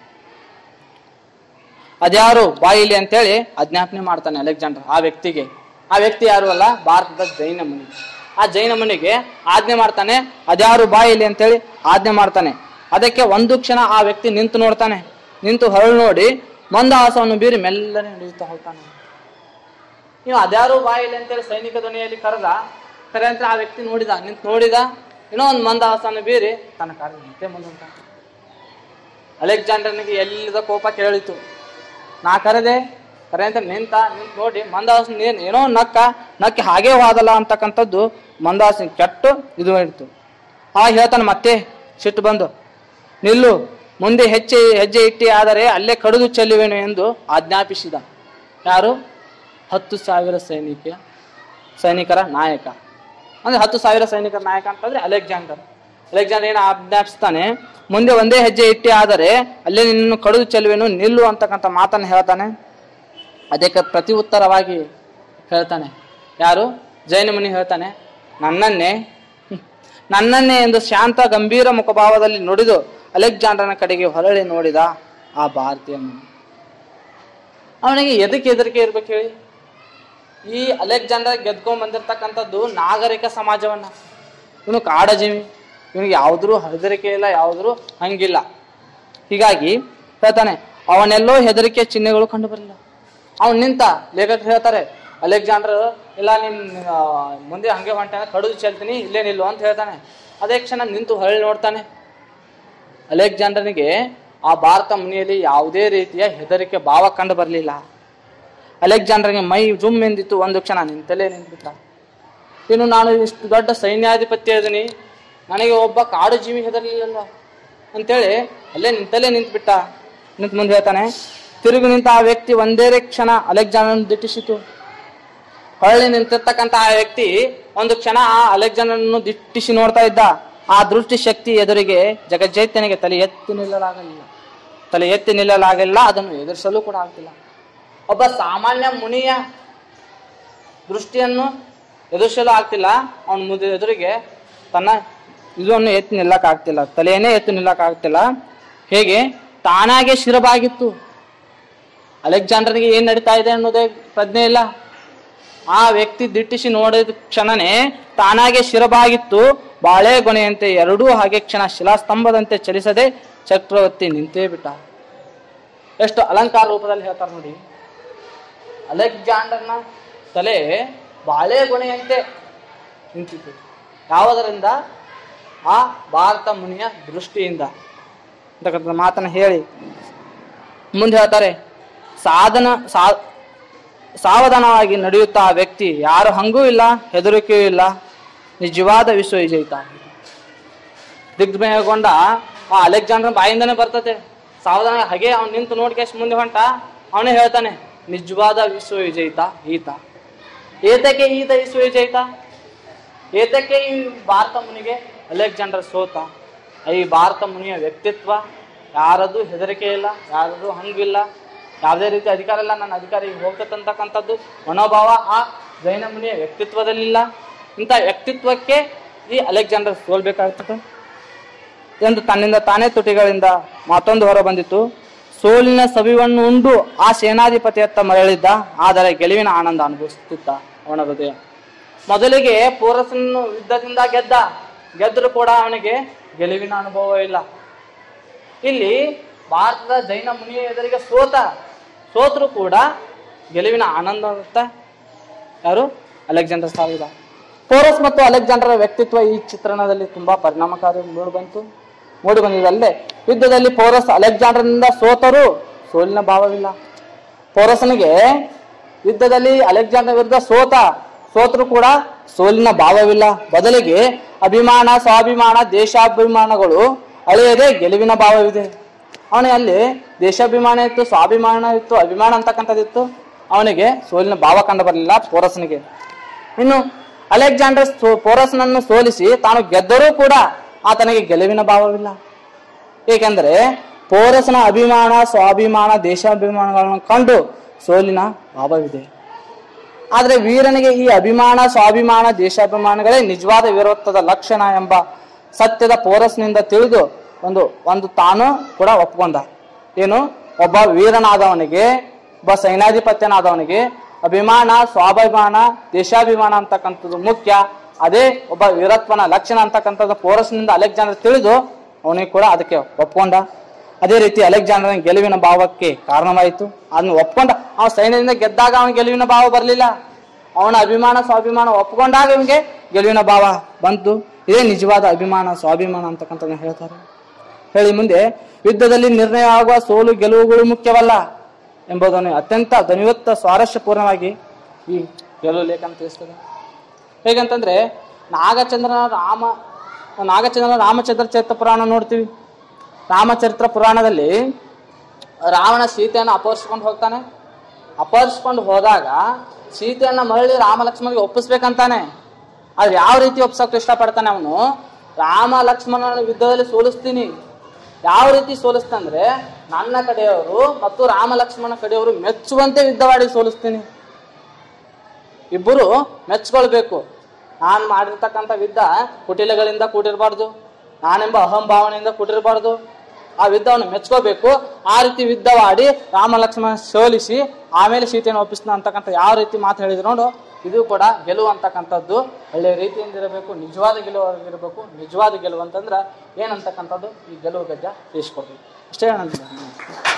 ಅದ್ಯಾರು ಬಾಯಿಲಿ ಅಂತೇಳಿ ಆಜ್ಞಾಪನೆ ಮಾಡ್ತಾನೆ ಅಲೆಕ್ಸಾಂಡರ್ ಆ ವ್ಯಕ್ತಿಗೆ ಆ ವ್ಯಕ್ತಿ ಯಾರು ಅಲ್ಲ ಭಾರತದ ಜೈನ ಮುನಿ ಆ ಜೈನ ಮುನಿಗೆ ಆಜ್ಞೆ ಮಾಡ್ತಾನೆ ಅದ್ಯಾರು ಬಾಯಿಲಿ ಅಂತೇಳಿ ಆಜ್ಞೆ ಮಾಡ್ತಾನೆ ಅದಕ್ಕೆ ಒಂದು ಕ್ಷಣ ಆ ವ್ಯಕ್ತಿ ನಿಂತು ನೋಡ್ತಾನೆ ನಿಂತು ಹೊರಳು ನೋಡಿ ಮಂದಹಾಸವನ್ನು ಬೀರಿ ಮೆಲ್ಲನೆ ನಡೆಯುತ್ತಾ ಹೋಗ್ತಾನೆ ನೀವು ಅದ್ಯಾರು ಬಾಯಿಲಿ ಅಂತೇಳಿ ಸೈನಿಕ ಧ್ವನಿಯಲ್ಲಿ ಕರೆದ ಕರೆ ಅಂತ ಆ ವ್ಯಕ್ತಿ ನೋಡಿದ ನಿಂತು ನೋಡಿದ ಇನ್ನೂ ಒಂದು ಮಂದಹಾಸನ ಬೀರಿ ತನ್ನ ಕಾರ್ಯ ಮತ್ತೆ ಮುಂದಂತ ಅಲೆಕ್ಸಾಂಡರ್ನಿಗೆ ಎಲ್ಲಿದ ಕೋಪ ಕೇಳಿತು ನಾ ಕರೆದೆ ಕರೆ ಅಂತ ನಿಂತ ನಿಂತು ನೋಡಿ ಮಂದಹಾಸ ನೀನ್ ಏನೋ ನಕ್ಕ ನಕ್ಕಿ ಹಾಗೆ ಹೋದಲ್ಲ ಅಂತಕ್ಕಂಥದ್ದು ಮಂದಹಾಸ ಕೆಟ್ಟು ಇದು ಇಡ್ತು ಆ ಹೇಳ್ತಾನೆ ಮತ್ತೆ ಸಿಟ್ಟು ಬಂದು ನಿಲ್ಲು ಮುಂದೆ ಹೆಚ್ಚೆ ಹೆಜ್ಜೆ ಇಟ್ಟಿ ಆದರೆ ಅಲ್ಲೇ ಕಡಿದು ಚೆಲ್ಲುವೆನು ಎಂದು ಆಜ್ಞಾಪಿಸಿದ ಯಾರು ಹತ್ತು ಸಾವಿರ ಸೈನಿಕ ಸೈನಿಕರ ನಾಯಕ ಅಂದ್ರೆ ಹತ್ತು ಸಾವಿರ ಸೈನಿಕರ ನಾಯಕ ಅಂತಂದ್ರೆ ಅಲೆಕ್ಸಾಂಡರ್ ಅಲೆಕ್ಸಾಂಡರ್ ಏನು ಆಜ್ಞಾಪಿಸ್ತಾನೆ ಮುಂದೆ ಒಂದೇ ಹೆಜ್ಜೆ ಇಟ್ಟಿ ಆದರೆ ಅಲ್ಲೇ ನಿನ್ನನ್ನು ಕಡಿದು ಚೆಲ್ಲುವೆನು ನಿಲ್ಲು ಅಂತಕ್ಕಂಥ ಮಾತನ್ನು ಹೇಳ್ತಾನೆ ಅದಕ್ಕೆ ಪ್ರತಿ ಉತ್ತರವಾಗಿ ಹೇಳ್ತಾನೆ ಯಾರು ಜೈನ ಮುನಿ ಹೇಳ್ತಾನೆ ನನ್ನನ್ನೇ ಹ್ಮ್, ನನ್ನನ್ನೇ ಎಂದು ಶಾಂತ ಗಂಭೀರ ಮುಖಭಾವದಲ್ಲಿ ನುಡಿದು ಅಲೆಕ್ಸಾಂಡರ್ನ ಕಡೆಗೆ ಹೊರಳಿ ನೋಡಿದ ಆ ಭಾರತೀಯ ಮುನಿ ಅವನಿಗೆ ಎದಕ್ಕೆ ಹೆದರಿಕೆ ಇರ್ಬೇಕು ಹೇಳಿ ಈ ಅಲೆಕ್ಸಾಂಡರ್ ಗೆದ್ಕೊಂಡ್ ಬಂದಿರ್ತಕ್ಕಂಥದ್ದು ನಾಗರಿಕ ಸಮಾಜವನ್ನ ಇವನು ಕಾಡಜೀವಿ ಇವನಿಗೆ ಯಾವ್ದ್ರೂ ಹೆದರಿಕೆ ಇಲ್ಲ ಯಾವ್ದ್ರೂ ಹಂಗಿಲ್ಲ ಹೀಗಾಗಿ ಹೇಳ್ತಾನೆ ಅವನೆಲ್ಲೋ ಹೆದರಿಕೆ ಚಿಹ್ನೆಗಳು ಕಂಡು ಬರಲಿಲ್ಲ ಅವನ್ ನಿಂತ ಲೇಖಕರು ಹೇಳ್ತಾರೆ ಅಲೆಕ್ಸಾಂಡರ್ ಇಲ್ಲ ನಿನ್ ಆ, ಮುಂದೆ ಹಂಗೆ ಹೊಂಟಾನೆ ಕಡಿದು ಚೆಲ್ತೀನಿ ಇಲ್ಲೇ ನಿಲ್ಲು ಅಂತ ಹೇಳ್ತಾನೆ ಅದೇ ಕ್ಷಣ ನಿಂತು ಹೊರಳಿ ನೋಡ್ತಾನೆ ಅಲೆಕ್ಸಾಂಡರ್ನಿಗೆ ಆ ಭಾರತ ಮುನಿಯಲ್ಲಿ ಯಾವುದೇ ರೀತಿಯ ಹೆದರಿಕೆ ಭಾವ ಕಂಡು ಬರಲಿಲ್ಲ ಅಲೆಕ್ಸಾಂಡರ್ಗೆ ಮೈ ಜುಮ್ ಎಂದಿತ್ತು ಒಂದು ಕ್ಷಣ ನಿಂತಲೇ ನಿಂತ್ಬಿಟ್ಟ ಇನ್ನು ನಾನು ಇಷ್ಟು ದೊಡ್ಡ ಸೈನ್ಯಾಧಿಪತಿ ಇದೀನಿ ನನಗೆ ಒಬ್ಬ ಕಾಡು ಜೀವಿ ಹೆದರ್ಲಿಲ್ಲ ಅಂತೇಳಿ ಅಲ್ಲೇ ನಿಂತಲೇ ನಿಂತ್ಬಿಟ್ಟ ನಿಂತು ಮುಂದೆ ಹೇಳ್ತಾನೆ ತಿರುಗಿ ನಿಂತ ಆ ವ್ಯಕ್ತಿ ಒಂದೇ ಕ್ಷಣ ಅಲೆಕ್ಸಾಂಡರ್ ದಿಟ್ಟಿಸಿತು ಹೊಳ್ಳಿ ನಿಂತಿರ್ತಕ್ಕಂಥ ಆ ವ್ಯಕ್ತಿ ಒಂದು ಕ್ಷಣ ಆ ಅಲೆಕ್ಸಾಂಡರ್ನನ್ನು ದಿಟ್ಟಿಸಿ ನೋಡ್ತಾ ಇದ್ದ ಆ ದೃಷ್ಟಿ ಶಕ್ತಿ ಎದುರಿಗೆ ಜಗಜ್ಜೈತ್ಯನಿಗೆ ತಲೆ ಎತ್ತಿ ನಿಲ್ಲಲಾಗಲಿಲ್ಲ ತಲೆ ಎತ್ತಿ ನಿಲ್ಲಲಾಗಲಿಲ್ಲ ಅದನ್ನು ಎದುರಿಸಲು ಕೂಡ ಆಗ್ತಿಲ್ಲ ಒಬ್ಬ ಸಾಮಾನ್ಯ ಮುನಿಯ ದೃಷ್ಟಿಯನ್ನು ಎದುರಿಸಲು ಆಗ್ತಿಲ್ಲ ಅವನ ಮುದ ಎದುರಿಗೆ ತನ್ನ ಇದನ್ನು ಎತ್ತಿ ನಿಲ್ಲಕ್ ಆಗ್ತಿಲ್ಲ ತಲೆಯನ್ನೇ ಎತ್ತಿ ನಿಲ್ಲಕ್ ಆಗ್ತಿಲ್ಲ ಹೇಗೆ ತಾನಾಗೆ ಶಿರಬಾಗಿತ್ತು ಅಲೆಕ್ಸಾಂಡರ್ಗೆ ಏನ್ ನಡೀತಾ ಇದೆ ಅನ್ನೋದೇ ಪ್ರಜ್ಞೆ ಇಲ್ಲ ಆ ವ್ಯಕ್ತಿ ದಿಟ್ಟಿಸಿ ನೋಡಿದ ಕ್ಷಣನೇ ತಾನಾಗೆ ಶಿರಬಾಗಿತ್ತು ಬಾಳೆಗೊನೆಯಂತೆ ಎರಡೂ ಹಾಗೆ ಕ್ಷಣ ಶಿಲಾಸ್ತಂಭದಂತೆ ಚಲಿಸದೆ ಚಕ್ರವರ್ತಿ ನಿಂತೇ ಬಿಟ್ಟ ಎಷ್ಟು ಅಲಂಕಾರ ರೂಪದಲ್ಲಿ ಹೇಳ್ತಾರೆ ನೋಡಿ ಅಲೆಕ್ಸಾಂಡರ್ನ ತಲೆ ಬಾಳೆಗೊನೆಯಂತೆ ನಿಂತಿತು ಯಾವುದರಿಂದ ಆ ಭಾರತ ಮುನಿಯ ದೃಷ್ಟಿಯಿಂದ ಅಂತಕ್ಕಂಥ ಮಾತನ್ನ ಹೇಳಿ ಮುಂದೆ ಹೇಳ್ತಾರೆ ಸಾಧನ ಸಾ ಸಾವಧಾನವಾಗಿ ನಡೆಯುತ್ತಾ ಆ ವ್ಯಕ್ತಿ ಯಾರು ಹಂಗೂ ಇಲ್ಲ ಹೆದರಿಕೆಯೂ ಇಲ್ಲ ನಿಜವಾದ ವಿಶ್ವ ವಿಜಯಿತ ದಿಗ್ಭಯಗೊಂಡ ಆ ಅಲೆಕ್ಸಾಂಡರ್ ಬಾಯಿಂದನೇ ಬರ್ತತೆ ಸಾವಧಾನ ಹಾಗೆ ಅವ್ನು ನಿಂತು ನೋಡ್ಕೇಶ್ ಮುಂದೆ ಹೊಂಟ ಅವನೇ ಹೇಳ್ತಾನೆ ನಿಜವಾದ ವಿಶ್ವ ವಿಜಯಿತ ಈತ ಏತಕ್ಕೆ ಈತ ವಿಶ್ವ ವಿಜಯಿತ ಏತಕ್ಕೆ ಈ ಭಾರತ ಮುನಿಗೆ ಅಲೆಕ್ಸಾಂಡರ್ ಸೋತ ಈ ಭಾರತ ಮುನಿಯ ವ್ಯಕ್ತಿತ್ವ ಯಾರದು ಹೆದರಿಕೆ ಇಲ್ಲ ಯಾರದು ಹಂಗಿಲ್ಲ ಯಾವುದೇ ರೀತಿ ಅಧಿಕಾರ ಇಲ್ಲ ನನ್ನ ಅಧಿಕಾರ ಈಗ ಹೋಗ್ತಕ್ಕಂಥದ್ದು ಮನೋಭಾವ ಆ ಜೈನ ಮುನಿಯ ವ್ಯಕ್ತಿತ್ವದಲ್ಲಿಲ್ಲ ಇಂಥ ವ್ಯಕ್ತಿತ್ವಕ್ಕೆ ಈ ಅಲೆಕ್ಸಾಂಡರ್ ಸೋಲ್ಬೇಕಾಗ್ತದೆ ಎಂದು ತನ್ನಿಂದ ತಾನೇ ತುಟಿಗಳಿಂದ ಮತ್ತೊಂದು ಹೊರ ಬಂದಿತು ಸೋಲಿನ ಸವಿವನ್ನು ಉಂಡು ಆ ಸೇನಾಧಿಪತಿಯತ್ತ ಮರಳಿದ್ದ ಆದರೆ ಗೆಲುವಿನ ಆನಂದ ಅನುಭವಿಸುತ್ತಿದ್ದ ಅವನ ಹೃದಯ ಮೊದಲಿಗೆ ಪೋರಸನ್ನು ಯುದ್ಧದಿಂದ ಗೆದ್ದ ಗೆದ್ದರೂ ಕೂಡ ಅವನಿಗೆ ಗೆಲುವಿನ ಅನುಭವ ಇಲ್ಲ ಇಲ್ಲಿ ಭಾರತದ ಜೈನ ಮುನಿಯ ಎದುರಿಗೆ ಸೋತ ಸೋತರು ಕೂಡ ಗೆಲುವಿನ ಆನಂದ ಅಂತ ಯಾರು ಅಲೆಕ್ಸಾಂಡರ್ ಸಾವಿದ ಪೋರಸ್ ಮತ್ತು ಅಲೆಕ್ಸಾಂಡರ್ ವ್ಯಕ್ತಿತ್ವ ಈ ಚಿತ್ರಣದಲ್ಲಿ ತುಂಬಾ ಪರಿಣಾಮಕಾರಿ ಮೂಡಿ ಬಂತು ಮೂಡಿ ಬಂದಿದ್ದಲ್ಲದೆ ಯುದ್ಧದಲ್ಲಿ ಪೋರಸ್ ಅಲೆಕ್ಸಾಂಡರ್ನಿಂದ ಸೋತರು ಸೋಲಿನ ಭಾವವಿಲ್ಲ ಪೋರಸನಿಗೆ ಯುದ್ಧದಲ್ಲಿ ಅಲೆಕ್ಸಾಂಡರ್ ವಿರುದ್ಧ ಸೋತ ಸೋತರು ಕೂಡ ಸೋಲಿನ ಭಾವವಿಲ್ಲ ಬದಲಿಗೆ ಅಭಿಮಾನ ಸ್ವಾಭಿಮಾನ ದೇಶಾಭಿಮಾನಗಳು ಅಳೆಯದೆ ಗೆಲುವಿನ ಭಾವವಿದೆ ಅವನಿಗೆ ಅಲ್ಲಿ ದೇಶಾಭಿಮಾನ ಇತ್ತು ಸ್ವಾಭಿಮಾನ ಇತ್ತು ಅಭಿಮಾನ ಅಂತಕ್ಕಂಥದ್ದಿತ್ತು ಅವನಿಗೆ ಸೋಲಿನ ಭಾವ ಕಂಡು ಬರಲಿಲ್ಲ ಪೋರಸನಿಗೆ ಇನ್ನು ಅಲೆಕ್ಸಾಂಡರ್ ಸೋ ಪೋರಸ್ನನ್ನು ಸೋಲಿಸಿ ತಾನು ಗೆದ್ದರೂ ಕೂಡ ಆತನಿಗೆ ಗೆಲುವಿನ ಭಾವವಿಲ್ಲ ಏಕೆಂದರೆ ಪೋರಸನ ಅಭಿಮಾನ ಸ್ವಾಭಿಮಾನ ದೇಶಾಭಿಮಾನಗಳನ್ನು ಕಂಡು ಸೋಲಿನ ಭಾವವಿದೆ ಆದರೆ ವೀರನಿಗೆ ಈ ಅಭಿಮಾನ ಸ್ವಾಭಿಮಾನ ದೇಶಾಭಿಮಾನಗಳೇ ನಿಜವಾದ ವೀರತ್ವದ ಲಕ್ಷಣ ಎಂಬ ಸತ್ಯದ ಪೋರಸ್ನಿಂದ ತಿಳಿದು ಒಂದು ಒಂದು ತಾನು ಕೂಡ ಒಪ್ಕೊಂಡ ಏನು ಒಬ್ಬ ವೀರನಾದವನಿಗೆ ಒಬ್ಬ ಸೈನ್ಯಾಧಿಪತ್ಯನಾದವನಿಗೆ ಅಭಿಮಾನ ಸ್ವಾಭಿಮಾನ ದೇಶಾಭಿಮಾನ ಅಂತಕ್ಕಂಥದ್ದು ಮುಖ್ಯ ಅದೇ ಒಬ್ಬ ವೀರತ್ವನ ಲಕ್ಷಣ ಅಂತಕ್ಕಂಥದ್ದು ಪೋರಸ್ನಿಂದ ಅಲೆಕ್ಸಾಂಡರ್ ತಿಳಿದು ಅವನಿಗೆ ಕೂಡ ಅದಕ್ಕೆ ಒಪ್ಕೊಂಡ ಅದೇ ರೀತಿ ಅಲೆಕ್ಸಾಂಡರ್ನ ಗೆಲುವಿನ ಭಾವಕ್ಕೆ ಕಾರಣವಾಯಿತು ಅದನ್ನು ಒಪ್ಕೊಂಡ ಅವ ಸೈನ್ಯದಿಂದ ಗೆದ್ದಾಗ ಅವನ ಗೆಲುವಿನ ಭಾವ ಬರಲಿಲ್ಲ ಅವನ ಅಭಿಮಾನ ಸ್ವಾಭಿಮಾನ ಒಪ್ಕೊಂಡಾಗ ಇವನಿಗೆ ಗೆಲುವಿನ ಭಾವ ಬಂತು ಇದೇ ನಿಜವಾದ ಅಭಿಮಾನ ಸ್ವಾಭಿಮಾನ ಅಂತಕ್ಕಂಥದ್ದನ್ನ ಹೇಳ್ತಾರೆ ಹೇಳಿ ಮುಂದೆ ಯುದ್ಧದಲ್ಲಿ ನಿರ್ಣಯ ಆಗುವ ಸೋಲು ಗೆಲುವುಗಳು ಮುಖ್ಯವಲ್ಲ ಎಂಬುದನ್ನು ಅತ್ಯಂತ ಧ್ವನಿವತ್ತ ಸ್ವಾರಸ್ಯಪೂರ್ಣವಾಗಿ ಈ ಗೆಲುವು ಲೇಖನ ತಿಳಿಸ್ತದೆ ಹೇಗಂತಂದ್ರೆ ನಾಗಚಂದ್ರನ ರಾಮ ನಾಗಚಂದ್ರನ ರಾಮಚಂದ್ರ ಚರಿತ್ರ ಪುರಾಣ ನೋಡ್ತೀವಿ ರಾಮಚರಿತ್ರ ಪುರಾಣದಲ್ಲಿ ರಾವಣ ಸೀತೆಯನ್ನು ಅಪಹರಿಸ್ಕೊಂಡು ಹೋಗ್ತಾನೆ ಅಪಹರಿಸ್ಕೊಂಡು ಹೋದಾಗ ಸೀತೆಯನ್ನ ಮರಳಿ ರಾಮ ಲಕ್ಷ್ಮಣಿಗೆ ಒಪ್ಪಿಸ್ಬೇಕಂತಾನೆ ಆದ್ರೆ ಯಾವ ರೀತಿ ಒಪ್ಸೋಕೆ ಇಷ್ಟಪಡ್ತಾನೆ ಅವನು ರಾಮ ಲಕ್ಷ್ಮಣನ ಯುದ್ಧದಲ್ಲಿ ಸೋಲಿಸ್ತೀನಿ ಯಾವ ರೀತಿ ಸೋಲಿಸ್ತಂದ್ರೆ ನನ್ನ ಕಡೆಯವರು ಮತ್ತು ರಾಮ ಲಕ್ಷ್ಮಣ ಕಡೆಯವರು ಮೆಚ್ಚುವಂತೆ ಯುದ್ಧವಾಡಿ ಸೋಲಿಸ್ತೀನಿ ಇಬ್ಬರು ಮೆಚ್ಕೊಳ್ಬೇಕು ನಾನು ಮಾಡಿರ್ತಕ್ಕಂಥ ಯುದ್ಧ ಕುಟಿಲಗಳಿಂದ ಕೂಡಿರಬಾರ್ದು ನಾನೆಂಬ ಅಹಂಭಾವನೆಯಿಂದ ಕೂಡಿರಬಾರ್ದು ಆ ಯುದ್ಧವನ್ನು ಮೆಚ್ಕೋಬೇಕು ಆ ರೀತಿ ಯುದ್ಧವಾಡಿ ರಾಮ ಲಕ್ಷ್ಮಣ ಸೋಲಿಸಿ ಆಮೇಲೆ ಸೀತೆಯನ್ನು ಒಪ್ಪಿಸ್ನ ಅಂತಕ್ಕಂಥ ಯಾವ ರೀತಿ ಮಾತು ಹೇಳಿದ್ರು ನೋಡು ಇದು ಕೂಡ ಗೆಲುವು ಅಂತಕ್ಕಂಥದ್ದು ಒಳ್ಳೆಯ ರೀತಿಯಿಂದ ಇರಬೇಕು ನಿಜವಾದ ಗೆಲುವಾಗಿರಬೇಕು ನಿಜವಾದ ಗೆಲುವು ಅಂತಂದ್ರೆ ಏನಂತಕ್ಕಂಥದ್ದು ಈ ಗೆಲುವು ಗಜ್ಜ ತಿಳಿಸ್ಕೊಡ್ಬೇಕು ಅಷ್ಟೇ ಹೇಳೋಣ